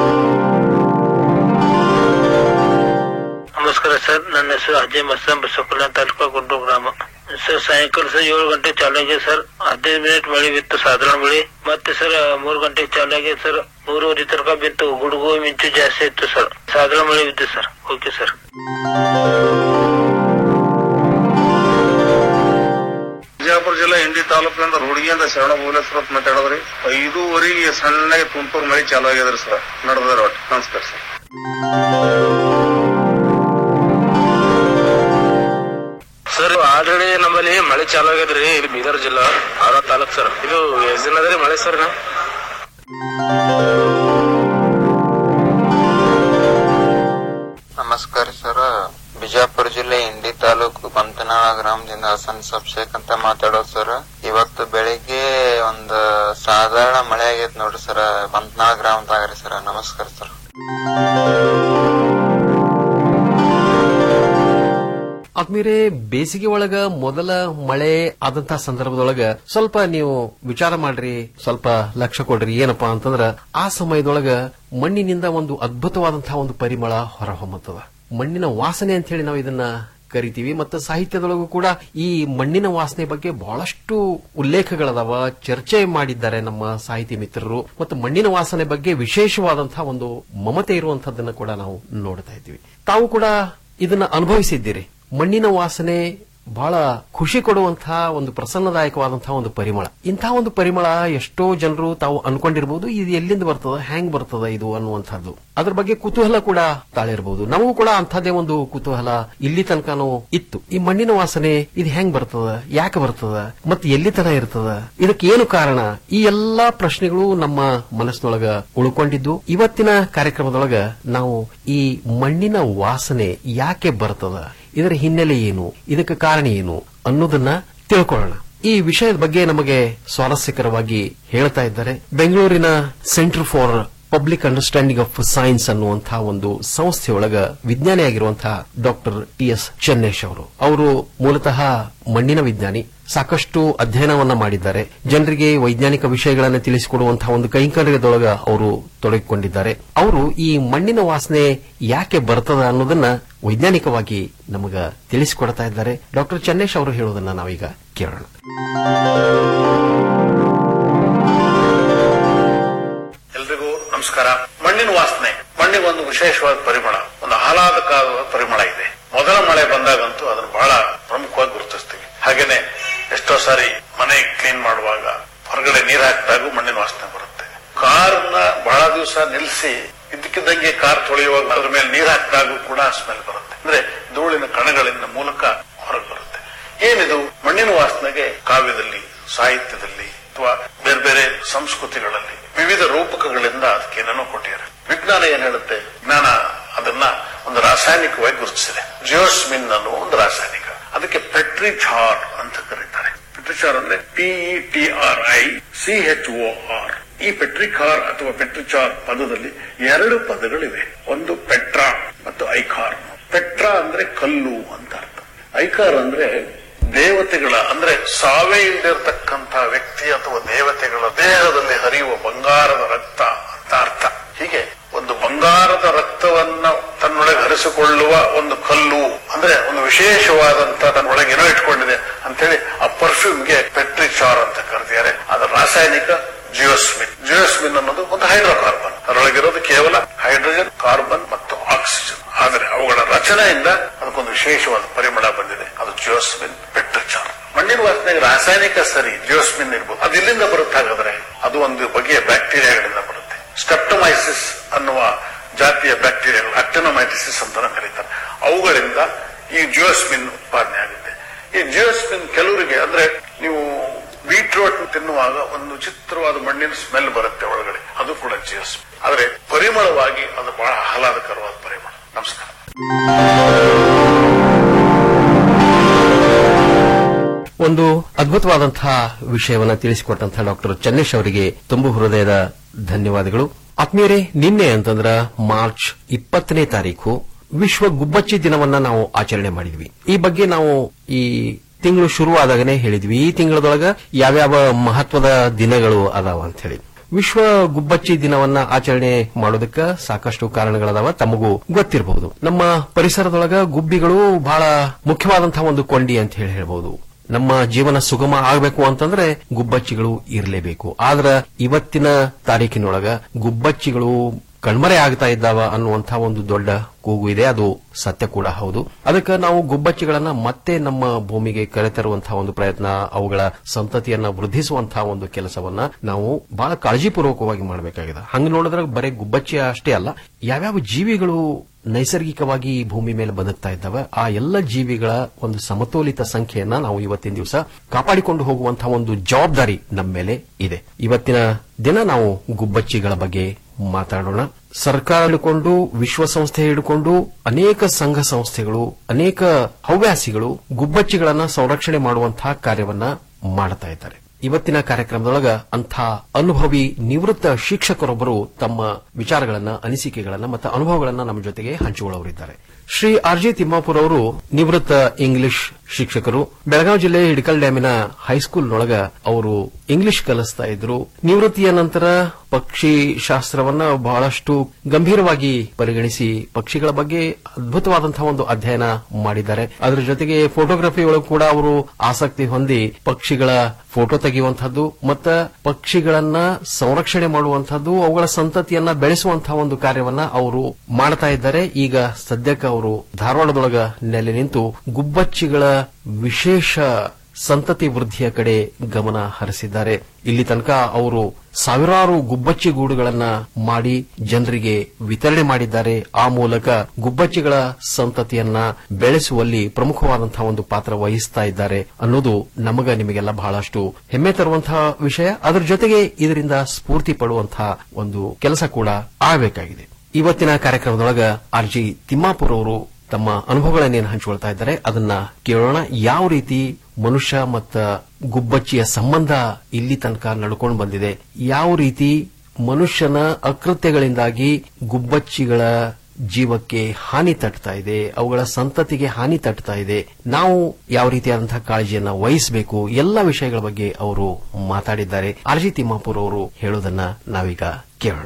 T: ನಮಸ್ಕಾರ ಸರ್ ನನ್ನ ಹೆಸರು ಅಜಯ್ ಮಸ್ತಾನ್ ಬಸಕುಲ್ಲ ತಾಲೂಕು ಗುಂಡು ಗ್ರಾಮ ಸರ್ ಸಾಯಂಕಾಲ ಸರ್ ಏಳು ಗಂಟೆ ಚಾಲು ಆಗಿದೆ ಸರ್ ಹದಿನೈದು ಮಿನಿಟ್ ಮಳೆ ಬಿತ್ತು ಸಾಧಾರಣ ಮಳೆ ಮತ್ತೆ ಸರ್ ಮೂರು ಗಂಟೆಗೆ ಚಾಲು ಆಗಿದೆ ಸರ್ ಮೂರುವರೆ ತನಕ ಬಿತ್ತು ಗುಡುಗು ಮಿಂಚು ಜಾಸ್ತಿ ಇತ್ತು ಸರ್ ಸಾಧಾರಣ ಮಳೆ ಬಿತ್ತು ಸರ್ ಓಕೆ ಸರ್
U: ಬಿಜಾಪುರ ಜಿಲ್ಲೆ ಇಂಡಿ ತಾಲೂಕಿನಿಂದ ರೂಢಿಯಿಂದ ಶರಣ ಭುವನೇಶ್ವರ ಅಂತ ಮಾತಾಡೋದ್ರಿ ಐದೂವರೆಗೆ ಸಣ್ಣಗೆ ತುಂತುರು ಮಳೆ ಚಾಲು ಆಗ್ಯದ್ರಿ ಸರ್ ನಡೆದ್ರ ಒಟ್ಟು ನಮಸ್ಕಾರ ಸರ್
T: ಸರ್ ಆಲ್ರೆಡಿ ನಮ್ಮಲ್ಲಿ ಮಳೆ ಚಾಲು ಆಗ್ಯದ್ರಿ ಇದು ಬೀದರ್ ಜಿಲ್ಲಾ ಆರ ತಾಲೂಕ್ ಸರ್ ಇದು ಎಷ್ಟ್ ದಿನ ಅದ್ರಿ ಮಳೆ ಸರ್
V: ನಮಸ್ಕಾರ ಸರ್ ಬಿಜಾಪುರ ಜಿಲ್ಲೆ ಇಂಡಿ ತಾಲೂಕು ಪಂತನಾಳ ಗ್ರಾಮದಿಂದ ಹಸನ್ ಸಬ್ಶೇಖ್ ಅಂತ ಮಾತಾಡೋದು ಸರ್ ಇವತ್ತು ಬೆಳಿಗ್ಗೆ ಒಂದ್ ಸಾಧಾರಣ ಮಳೆ ಆಗೈತ್ ನೋಡ್ರಿ ಸರ್ ಪಂತನಾಳ ಗ್ರಾಮದಾಗ್ರಿ ಸರ್ ನಮಸ್ಕಾರ ಸರ್
R: ಆದ್ಮೇಲೆ ಬೇಸಿಗೆ ಒಳಗ ಮೊದಲ ಮಳೆ ಆದಂತಹ ಸಂದರ್ಭದೊಳಗ ಸ್ವಲ್ಪ ನೀವು ವಿಚಾರ ಮಾಡ್ರಿ ಸ್ವಲ್ಪ ಲಕ್ಷ್ಯ ಕೊಡ್ರಿ ಏನಪ್ಪಾ ಅಂತಂದ್ರ ಆ ಸಮಯದೊಳಗ ಮಣ್ಣಿನಿಂದ ಒಂದು ಅದ್ಭುತವಾದಂತಹ ಒಂದು ಪರಿಮಳ ಹೊರಹೊಮ್ಮತ್ತದ ಮಣ್ಣಿನ ವಾಸನೆ ಅಂತ ಹೇಳಿ ನಾವು ಇದನ್ನ ಕರಿತೀವಿ ಮತ್ತು ಸಾಹಿತ್ಯದೊಳಗೂ ಕೂಡ ಈ ಮಣ್ಣಿನ ವಾಸನೆ ಬಗ್ಗೆ ಬಹಳಷ್ಟು ಉಲ್ಲೇಖಗಳದಾವ ಚರ್ಚೆ ಮಾಡಿದ್ದಾರೆ ನಮ್ಮ ಸಾಹಿತಿ ಮಿತ್ರರು ಮತ್ತು ಮಣ್ಣಿನ ವಾಸನೆ ಬಗ್ಗೆ ವಿಶೇಷವಾದಂತಹ ಒಂದು ಮಮತೆ ಇರುವಂತಹದ್ದನ್ನ ಕೂಡ ನಾವು ನೋಡ್ತಾ ಇದ್ದೀವಿ ತಾವು ಕೂಡ ಇದನ್ನ ಅನುಭವಿಸಿದ್ದೀರಿ ಮಣ್ಣಿನ ವಾಸನೆ ಬಹಳ ಖುಷಿ ಕೊಡುವಂತಹ ಒಂದು ಪ್ರಸನ್ನದಾಯಕವಾದಂತಹ ಒಂದು ಪರಿಮಳ ಇಂತಹ ಒಂದು ಪರಿಮಳ ಎಷ್ಟೋ ಜನರು ತಾವು ಅನ್ಕೊಂಡಿರಬಹುದು ಇದು ಎಲ್ಲಿಂದ ಬರ್ತದ ಹ್ಯಾಂಗ್ ಬರ್ತದ ಇದು ಅನ್ನುವಂಥದ್ದು ಅದ್ರ ಬಗ್ಗೆ ಕುತೂಹಲ ಕೂಡ ತಾಳಿರಬಹುದು ನಮಗೂ ಕೂಡ ಅಂಥದ್ದೇ ಒಂದು ಕುತೂಹಲ ಇಲ್ಲಿ ತನಕನೂ ಇತ್ತು ಈ ಮಣ್ಣಿನ ವಾಸನೆ ಇದು ಹೆಂಗ್ ಬರ್ತದ ಯಾಕೆ ಬರ್ತದ ಮತ್ತೆ ಎಲ್ಲಿ ತನ ಇರ್ತದ ಇದಕ್ಕೆ ಏನು ಕಾರಣ ಈ ಎಲ್ಲಾ ಪ್ರಶ್ನೆಗಳು ನಮ್ಮ ಮನಸ್ಸಿನೊಳಗ ಉಳ್ಕೊಂಡಿದ್ದು ಇವತ್ತಿನ ಕಾರ್ಯಕ್ರಮದೊಳಗ ನಾವು ಈ ಮಣ್ಣಿನ ವಾಸನೆ ಯಾಕೆ ಬರ್ತದ ಇದರ ಹಿನ್ನೆಲೆ ಏನು ಇದಕ್ಕೆ ಕಾರಣ ಏನು ಅನ್ನೋದನ್ನ ತಿಳ್ಕೊಳ್ಳೋಣ ಈ ವಿಷಯದ ಬಗ್ಗೆ ನಮಗೆ ಸ್ವಾರಸ್ಯಕರವಾಗಿ ಹೇಳ್ತಾ ಇದ್ದಾರೆ ಬೆಂಗಳೂರಿನ centre for public understanding of science ಅನ್ನುವಂತಹ ಒಂದು ಸಂಸ್ಥೆಯೊಳಗ ವಿಜ್ಞಾನಿಯಾಗಿರುವಂತಹ ಡಾಕ್ಟರ್ ಟಿ ಎಸ್ ಚೆನ್ನೇಶ್ ಅವರು ಅವರು ಮೂಲತಃ ಮಣ್ಣಿನ ವಿಜ್ಞಾನಿ ಸಾಕಷ್ಟು ಅಧ್ಯಯನವನ್ನ ಮಾಡಿದ್ದಾರೆ ಜನರಿಗೆ ವೈಜ್ಞಾನಿಕ ವಿಷಯಗಳನ್ನು ತಿಳಿಸಿಕೊಡುವಂತಹ ಒಂದು ಕೈಂಕರ್ಯದೊಳಗ ಅವರು ತೊಡಗಿಕೊಂಡಿದ್ದಾರೆ ಅವರು ಈ ಮಣ್ಣಿನ ವಾಸನೆ ಯಾಕೆ ಬರ್ತದ ಅನ್ನೋದನ್ನ ವೈಜ್ಞಾನಿಕವಾಗಿ ನಮಗ ತಿಳಿಸಿಕೊಡ್ತಾ ಇದ್ದಾರೆ ಡಾಕ್ಟರ್ ಚೆನ್ನೇಶ್ ಅವರು ಹೇಳೋದನ್ನ ನಾವೀಗ ಕೇಳೋಣ
U: ಎಲ್ರಿಗೂ ನಮಸ್ಕಾರ ಮಣ್ಣಿನ ವಾಸನೆ ಮಣ್ಣಿಗೆ ಒಂದು ವಿಶೇಷವಾದ ಪರಿಮಳ ಒಂದು ಆಹ್ಲಾದಕವಾದ ಪರಿಮಳ ಇದೆ ಮೊದಲ ಮಳೆ ಬಂದಾಗಂತೂ ಅದನ್ನು ಬಹಳ ಪ್ರಮುಖವಾಗಿ ಗುರುತಿಸ್ತೀವಿ ಹಾಗೇನೆ ಎಷ್ಟೋ ಸಾರಿ ಮನೆ ಕ್ಲೀನ್ ಮಾಡುವಾಗ ಹೊರಗಡೆ ನೀರ್ ಹಾಕಿದಾಗೂ ಮಣ್ಣಿನ ವಾಸನೆ ಬರುತ್ತೆ ಕಾರ್ನ ಬಹಳ ದಿವಸ ನಿಲ್ಲಿಸಿ ಇದ್ದಕ್ಕಿದ್ದಂಗೆ ಕಾರ್ ತೊಳೆಯುವಾಗ ಅದ್ರ ಮೇಲೆ ನೀರ್ ಹಾಕಿದಾಗೂ ಕೂಡ ಸ್ಮೆಲ್ ಬರುತ್ತೆ ಅಂದ್ರೆ ಧೂಳಿನ ಕಣಗಳಿಂದ ಮೂಲಕ ಹೊರಗೆ ಬರುತ್ತೆ ಏನಿದು ಮಣ್ಣಿನ ವಾಸನೆಗೆ ಕಾವ್ಯದಲ್ಲಿ ಸಾಹಿತ್ಯದಲ್ಲಿ ಅಥವಾ ಬೇರೆ ಬೇರೆ ಸಂಸ್ಕೃತಿಗಳಲ್ಲಿ ವಿವಿಧ ರೂಪಕಗಳಿಂದ ಅದಕ್ಕೆ ಏನೇನೋ ಕೊಟ್ಟಿದ್ದಾರೆ ವಿಜ್ಞಾನ ಏನ್ ಹೇಳುತ್ತೆ ವಿಜ್ಞಾನ ಅದನ್ನ ಒಂದು ರಾಸಾಯನಿಕವಾಗಿ ಗುರುತಿಸಿದೆ ಜಿಯೋಸ್ಮಿನ್ ಅನ್ನುವ ಒಂದು ರಾಸಾಯನಿಕ ಅದಕ್ಕೆ ಪೆಟ್ರಿಚಾರ್ ಅಂತ ಕರೀತಾರೆ ಪೆಟ್ರಿಚಾರ್ ಅಂದ್ರೆ P E T R I C H O R E petrichor ಅಥವಾ ಪೆಟ್ರಿಚಾರ್ ಪದದಲ್ಲಿ ಎರಡು ಪದಗಳಿವೆ ಒಂದು ಪೆಟ್ರಾ ಮತ್ತು ಐಕಾರ್ ಪೆಟ್ರಾ ಅಂದ್ರೆ ಕಲ್ಲು ಅಂತ ಅರ್ಥ ಐಕಾರ್ ಅಂದ್ರೆ ದೇವತೆಗಳ ಅಂದ್ರೆ ಸಾವೇ ಇಲ್ದಿರ್ತಕ್ಕಂಥ ವ್ಯಕ್ತಿ ಅಥವಾ ದೇವತೆಗಳ ದೇಹದಲ್ಲಿ ಹರಿಯುವ ಬಂಗಾರದ ರಕ್ತ ಅಂತ ಅರ್ಥ ಹೀಗೆ ಒಂದು ಬಂಗಾರದ ರಕ್ತವನ್ನ ತನ್ನೊಳಗೆ ಹರಿಸಿಕೊಳ್ಳುವ ಒಂದು ಕಲ್ಲು ಅಂದ್ರೆ ಒಂದು ವಿಶೇಷವಾದಂತ ತನ್ನೊಳಗೆ ಏನೋ ಇಟ್ಕೊಂಡಿದೆ ಅಂತೇಳಿ ಆ ಪರ್ಫ್ಯೂಮ್ಗೆ ಪೆಟ್ರಿಚಾರ್ ಅಂತ ಕರೆದಿದ್ದಾರೆ ಅದರ ರಾಸಾಯನಿಕ ಜಿಯೋಸ್ಮಿನ್ ಜಿಯೋಸ್ಮಿನ್ ಅನ್ನೋದು ಒಂದು ಹೈಡ್ರೋಕಾರ್ಬನ್ ಅದರೊಳಗಿರೋದು ಕೇವಲ ಹೈಡ್ರೋಜನ್ ಕಾರ್ಬನ್ ಮತ್ತು ಆಕ್ಸಿಜನ್ ಆದರೆ ಅವುಗಳ ರಚನೆ ತಕ್ಷಣದಿಂದ ಅದಕ್ಕೊಂದು ವಿಶೇಷವಾದ ಪರಿಮಳ ಬಂದಿದೆ ಅದು ಜಿಯೋಸ್ಮಿನ್ ಪೆಟ್ರಿಚಾರ್ ಮಣ್ಣಿನ ವಾಸನೆಗೆ ರಾಸಾಯನಿಕ ಸರಿ ಜಿಯೋಸ್ಮಿನ್ ಇರ್ಬೋದು ಅದು ಎಲ್ಲಿಂದ ಬರುತ್ತೆ ಹಾಗಾದ್ರೆ ಅದು ಒಂದು ಬಗೆಯ ಬ್ಯಾಕ್ಟೀರಿಯಾಗಳಿಂದ ಬರುತ್ತೆ ಸ್ಟೆಪ್ಟೊಮೈಸಿಸ್ ಅನ್ನುವ ಜಾತಿಯ ಬ್ಯಾಕ್ಟೀರಿಯಾಗಳು ಅಕ್ಟನಮೈಟಿಸಿಸ್ ಅಂತ ಕರೀತಾರೆ ಅವುಗಳಿಂದ ಈ ಜಿಯೋಸ್ಮಿನ್ ಉತ್ಪಾದನೆ ಆಗುತ್ತೆ ಈ ಜಿಯೋಸ್ಮಿನ್ ಕೆಲವರಿಗೆ ಅಂದ್ರೆ ನೀವು ಬೀಟ್ರೋಟ್ ತಿನ್ನುವಾಗ ಒಂದು ಚಿತ್ರವಾದ ಮಣ್ಣಿನ ಸ್ಮೆಲ್ ಬರುತ್ತೆ ಒಳಗಡೆ ಅದು ಕೂಡ ಜಿಯೋಸ್ಮಿನ್ ಆದ್ರೆ ಪರಿಮಳವಾಗಿ ಅದು ಬಹಳ ಆಹ್ಲಾದಕರವಾದ ಪರಿಮಳ ನಮಸ್ಕಾರ
R: ಒಂದು ಅದ್ಭುತವಾದಂತಹ ವಿಷಯವನ್ನ ತಿಳಿಸಿಕೊಟ್ಟಂತಹ ಡಾಕ್ಟರ್ ಚನ್ನೇಶ್ ಅವರಿಗೆ ತುಂಬು ಹೃದಯದ ಧನ್ಯವಾದಗಳು ಆತ್ಮೀಯರೇ ನಿನ್ನೆ ಅಂತಂದ್ರ ಮಾರ್ಚ್ ಇಪ್ಪತ್ತನೇ ತಾರೀಕು ವಿಶ್ವ ಗುಬ್ಬಚ್ಚಿ ದಿನವನ್ನ ನಾವು ಆಚರಣೆ ಮಾಡಿದ್ವಿ ಈ ಬಗ್ಗೆ ನಾವು ಈ ತಿಂಗಳು ಶುರುವಾದಾಗನೇ ಹೇಳಿದ್ವಿ ಈ ತಿಂಗಳದೊಳಗ ಯಾವ್ಯಾವ ಮಹತ್ವದ ದಿನಗಳು ಅದಾವ ಅಂತ ಹೇಳಿ ವಿಶ್ವ ಗುಬ್ಬಚ್ಚಿ ದಿನವನ್ನ ಆಚರಣೆ ಮಾಡೋದಕ್ಕ ಸಾಕಷ್ಟು ಕಾರಣಗಳದಾವ ತಮಗೂ ಗೊತ್ತಿರಬಹುದು ನಮ್ಮ ಪರಿಸರದೊಳಗ ಗುಬ್ಬಿಗಳು ಬಹಳ ಮುಖ್ಯವಾದಂತಹ ಒಂದು ಕೊಂಡಿ ಅಂತ ಹೇಳಿ ಹೇಳ್ಬಹುದು ನಮ್ಮ ಜೀವನ ಸುಗಮ ಆಗಬೇಕು ಅಂತಂದ್ರೆ ಗುಬ್ಬಚ್ಚಿಗಳು ಇರಲೇಬೇಕು ಆದ್ರ ಇವತ್ತಿನ ತಾರೀಕಿನೊಳಗ ಗುಬ್ಬಚ್ಚಿಗಳು ಕಣ್ಮರೆ ಆಗ್ತಾ ಇದ್ದಾವ ಅನ್ನುವಂತಹ ಒಂದು ದೊಡ್ಡ ಕೂಗು ಇದೆ ಅದು ಸತ್ಯ ಕೂಡ ಹೌದು ಅದಕ್ಕೆ ನಾವು ಗುಬ್ಬಚ್ಚಿಗಳನ್ನ ಮತ್ತೆ ನಮ್ಮ ಭೂಮಿಗೆ ಕರೆತರುವಂತಹ ಒಂದು ಪ್ರಯತ್ನ ಅವುಗಳ ಸಂತತಿಯನ್ನ ವೃದ್ಧಿಸುವಂತಹ ಒಂದು ಕೆಲಸವನ್ನ ನಾವು ಬಹಳ ಕಾಳಜಿಪೂರ್ವಕವಾಗಿ ಮಾಡಬೇಕಾಗಿದೆ ಹಂಗ ನೋಡಿದ್ರೆ ಬರೀ ಗುಬ್ಬಚ್ಚಿ ಅಷ್ಟೇ ಅಲ್ಲ ಯಾವ್ಯಾವ ಜೀವಿಗಳು ನೈಸರ್ಗಿಕವಾಗಿ ಈ ಭೂಮಿ ಮೇಲೆ ಬದುಕ್ತಾ ಇದ್ದಾವೆ ಆ ಎಲ್ಲ ಜೀವಿಗಳ ಒಂದು ಸಮತೋಲಿತ ಸಂಖ್ಯೆಯನ್ನ ನಾವು ಇವತ್ತಿನ ದಿವಸ ಕಾಪಾಡಿಕೊಂಡು ಹೋಗುವಂತಹ ಒಂದು ಜವಾಬ್ದಾರಿ ನಮ್ಮ ಮೇಲೆ ಇದೆ ಇವತ್ತಿನ ದಿನ ನಾವು ಗುಬ್ಬಚ್ಚಿಗಳ ಬಗ್ಗೆ ಮಾತಾಡೋಣ ಸರ್ಕಾರ ಹಿಡ್ಕೊಂಡು ವಿಶ್ವಸಂಸ್ಥೆ ಹಿಡ್ಕೊಂಡು ಅನೇಕ ಸಂಘ ಸಂಸ್ಥೆಗಳು ಅನೇಕ ಹವ್ಯಾಸಿಗಳು ಗುಬ್ಬಚ್ಚಿಗಳನ್ನ ಸಂರಕ್ಷಣೆ ಮಾಡುವಂತಹ ಕಾರ್ಯವನ್ನ ಮಾಡ್ತಾ ಇದ್ದಾರೆ ಇವತ್ತಿನ ಕಾರ್ಯಕ್ರಮದೊಳಗ ಅಂಥ ಅನುಭವಿ ನಿವೃತ್ತ ಶಿಕ್ಷಕರೊಬ್ಬರು ತಮ್ಮ ವಿಚಾರಗಳನ್ನ ಅನಿಸಿಕೆಗಳನ್ನ ಮತ್ತು ಅನುಭವಗಳನ್ನ ನಮ್ಮ ಜೊತೆಗೆ ಹಂಚಿಕೊಳ್ಳೋರಿದ್ದಾರೆ ಶ್ರೀ ಆರ್ ಜಿ ತಿಮ್ಮಾಪುರ್ ಅವರು ನಿವೃತ್ತ ಇಂಗ್ಲಿಷ್ ಶಿಕ್ಷಕರು ಬೆಳಗಾವಿ ಜಿಲ್ಲೆ ಹಿಡಕಲ್ ಡ್ಯಾಮಿನ ಹೈಸ್ಕೂಲ್ನೊಳಗ ಅವರು ಇಂಗ್ಲಿಷ್ ಕಲಿಸ್ತಾ ಇದ್ರು ನಿವೃತ್ತಿಯ ನಂತರ ಪಕ್ಷಿ ಶಾಸ್ತ್ರವನ್ನ ಬಹಳಷ್ಟು ಗಂಭೀರವಾಗಿ ಪರಿಗಣಿಸಿ ಪಕ್ಷಿಗಳ ಬಗ್ಗೆ ಅದ್ಭುತವಾದಂತಹ ಒಂದು ಅಧ್ಯಯನ ಮಾಡಿದ್ದಾರೆ ಅದರ ಜೊತೆಗೆ ಫೋಟೋಗ್ರಫಿ ಒಳಗೂ ಕೂಡ ಅವರು ಆಸಕ್ತಿ ಹೊಂದಿ ಪಕ್ಷಿಗಳ ಫೋಟೋ ತೆಗೆಯುವಂತಹದ್ದು ಮತ್ತ ಪಕ್ಷಿಗಳನ್ನ ಸಂರಕ್ಷಣೆ ಮಾಡುವಂತಹದ್ದು ಅವುಗಳ ಸಂತತಿಯನ್ನ ಬೆಳೆಸುವಂತಹ ಒಂದು ಕಾರ್ಯವನ್ನ ಅವರು ಮಾಡ್ತಾ ಇದ್ದಾರೆ ಈಗ ಸದ್ಯಕ್ಕೆ ಅವರು ಧಾರವಾಡದೊಳಗ ನೆಲೆ ನಿಂತು ಗುಬ್ಬಚ್ಚಿಗಳ ವಿಶೇಷ ಸಂತತಿ ವೃದ್ಧಿಯ ಕಡೆ ಗಮನ ಹರಿಸಿದ್ದಾರೆ ಇಲ್ಲಿ ತನಕ ಅವರು ಸಾವಿರಾರು ಗುಬ್ಬಚ್ಚಿ ಗೂಡುಗಳನ್ನ ಮಾಡಿ ಜನರಿಗೆ ವಿತರಣೆ ಮಾಡಿದ್ದಾರೆ ಆ ಮೂಲಕ ಗುಬ್ಬಚ್ಚಿಗಳ ಸಂತತಿಯನ್ನ ಬೆಳೆಸುವಲ್ಲಿ ಪ್ರಮುಖವಾದಂತಹ ಒಂದು ಪಾತ್ರ ವಹಿಸ್ತಾ ಇದ್ದಾರೆ ಅನ್ನೋದು ನಮಗ ನಿಮಗೆಲ್ಲ ಬಹಳಷ್ಟು ಹೆಮ್ಮೆ ತರುವಂತಹ ವಿಷಯ ಅದರ ಜೊತೆಗೆ ಇದರಿಂದ ಸ್ಫೂರ್ತಿ ಪಡುವಂತಹ ಒಂದು ಕೆಲಸ ಕೂಡ ಆಗಬೇಕಾಗಿದೆ ಇವತ್ತಿನ ಕಾರ್ಯಕ್ರಮದೊಳಗ ಆರ್ ಜಿ ತಿಮ್ಮಾಪುರ್ ಅವರು ತಮ್ಮ ಅನುಭವಗಳನ್ನೇನು ಹಂಚಿಕೊಳ್ತಾ ಇದ್ದಾರೆ ಅದನ್ನ ಕೇಳೋಣ ಯಾವ ರೀತಿ ಮನುಷ್ಯ ಮತ್ತ ಗುಬ್ಬಚ್ಚಿಯ ಸಂಬಂಧ ಇಲ್ಲಿ ತನಕ ನಡ್ಕೊಂಡು ಬಂದಿದೆ ಯಾವ ರೀತಿ ಮನುಷ್ಯನ ಅಕೃತ್ಯಗಳಿಂದಾಗಿ ಗುಬ್ಬಚ್ಚಿಗಳ ಜೀವಕ್ಕೆ ಹಾನಿ ತಟ್ತಾ ಇದೆ ಅವುಗಳ ಸಂತತಿಗೆ ಹಾನಿ ತಟ್ತಾ ಇದೆ ನಾವು ಯಾವ ರೀತಿಯಾದಂತಹ ಕಾಳಜಿಯನ್ನ ವಹಿಸಬೇಕು ಎಲ್ಲ ವಿಷಯಗಳ ಬಗ್ಗೆ ಅವರು ಮಾತಾಡಿದ್ದಾರೆ ಆರ್ ಜಿ ತಿಮ್ಮಾಪುರ್ ಅವರು ಹೇಳೋದನ್ನ ನಾವೀಗ ಕೇಳೋಣ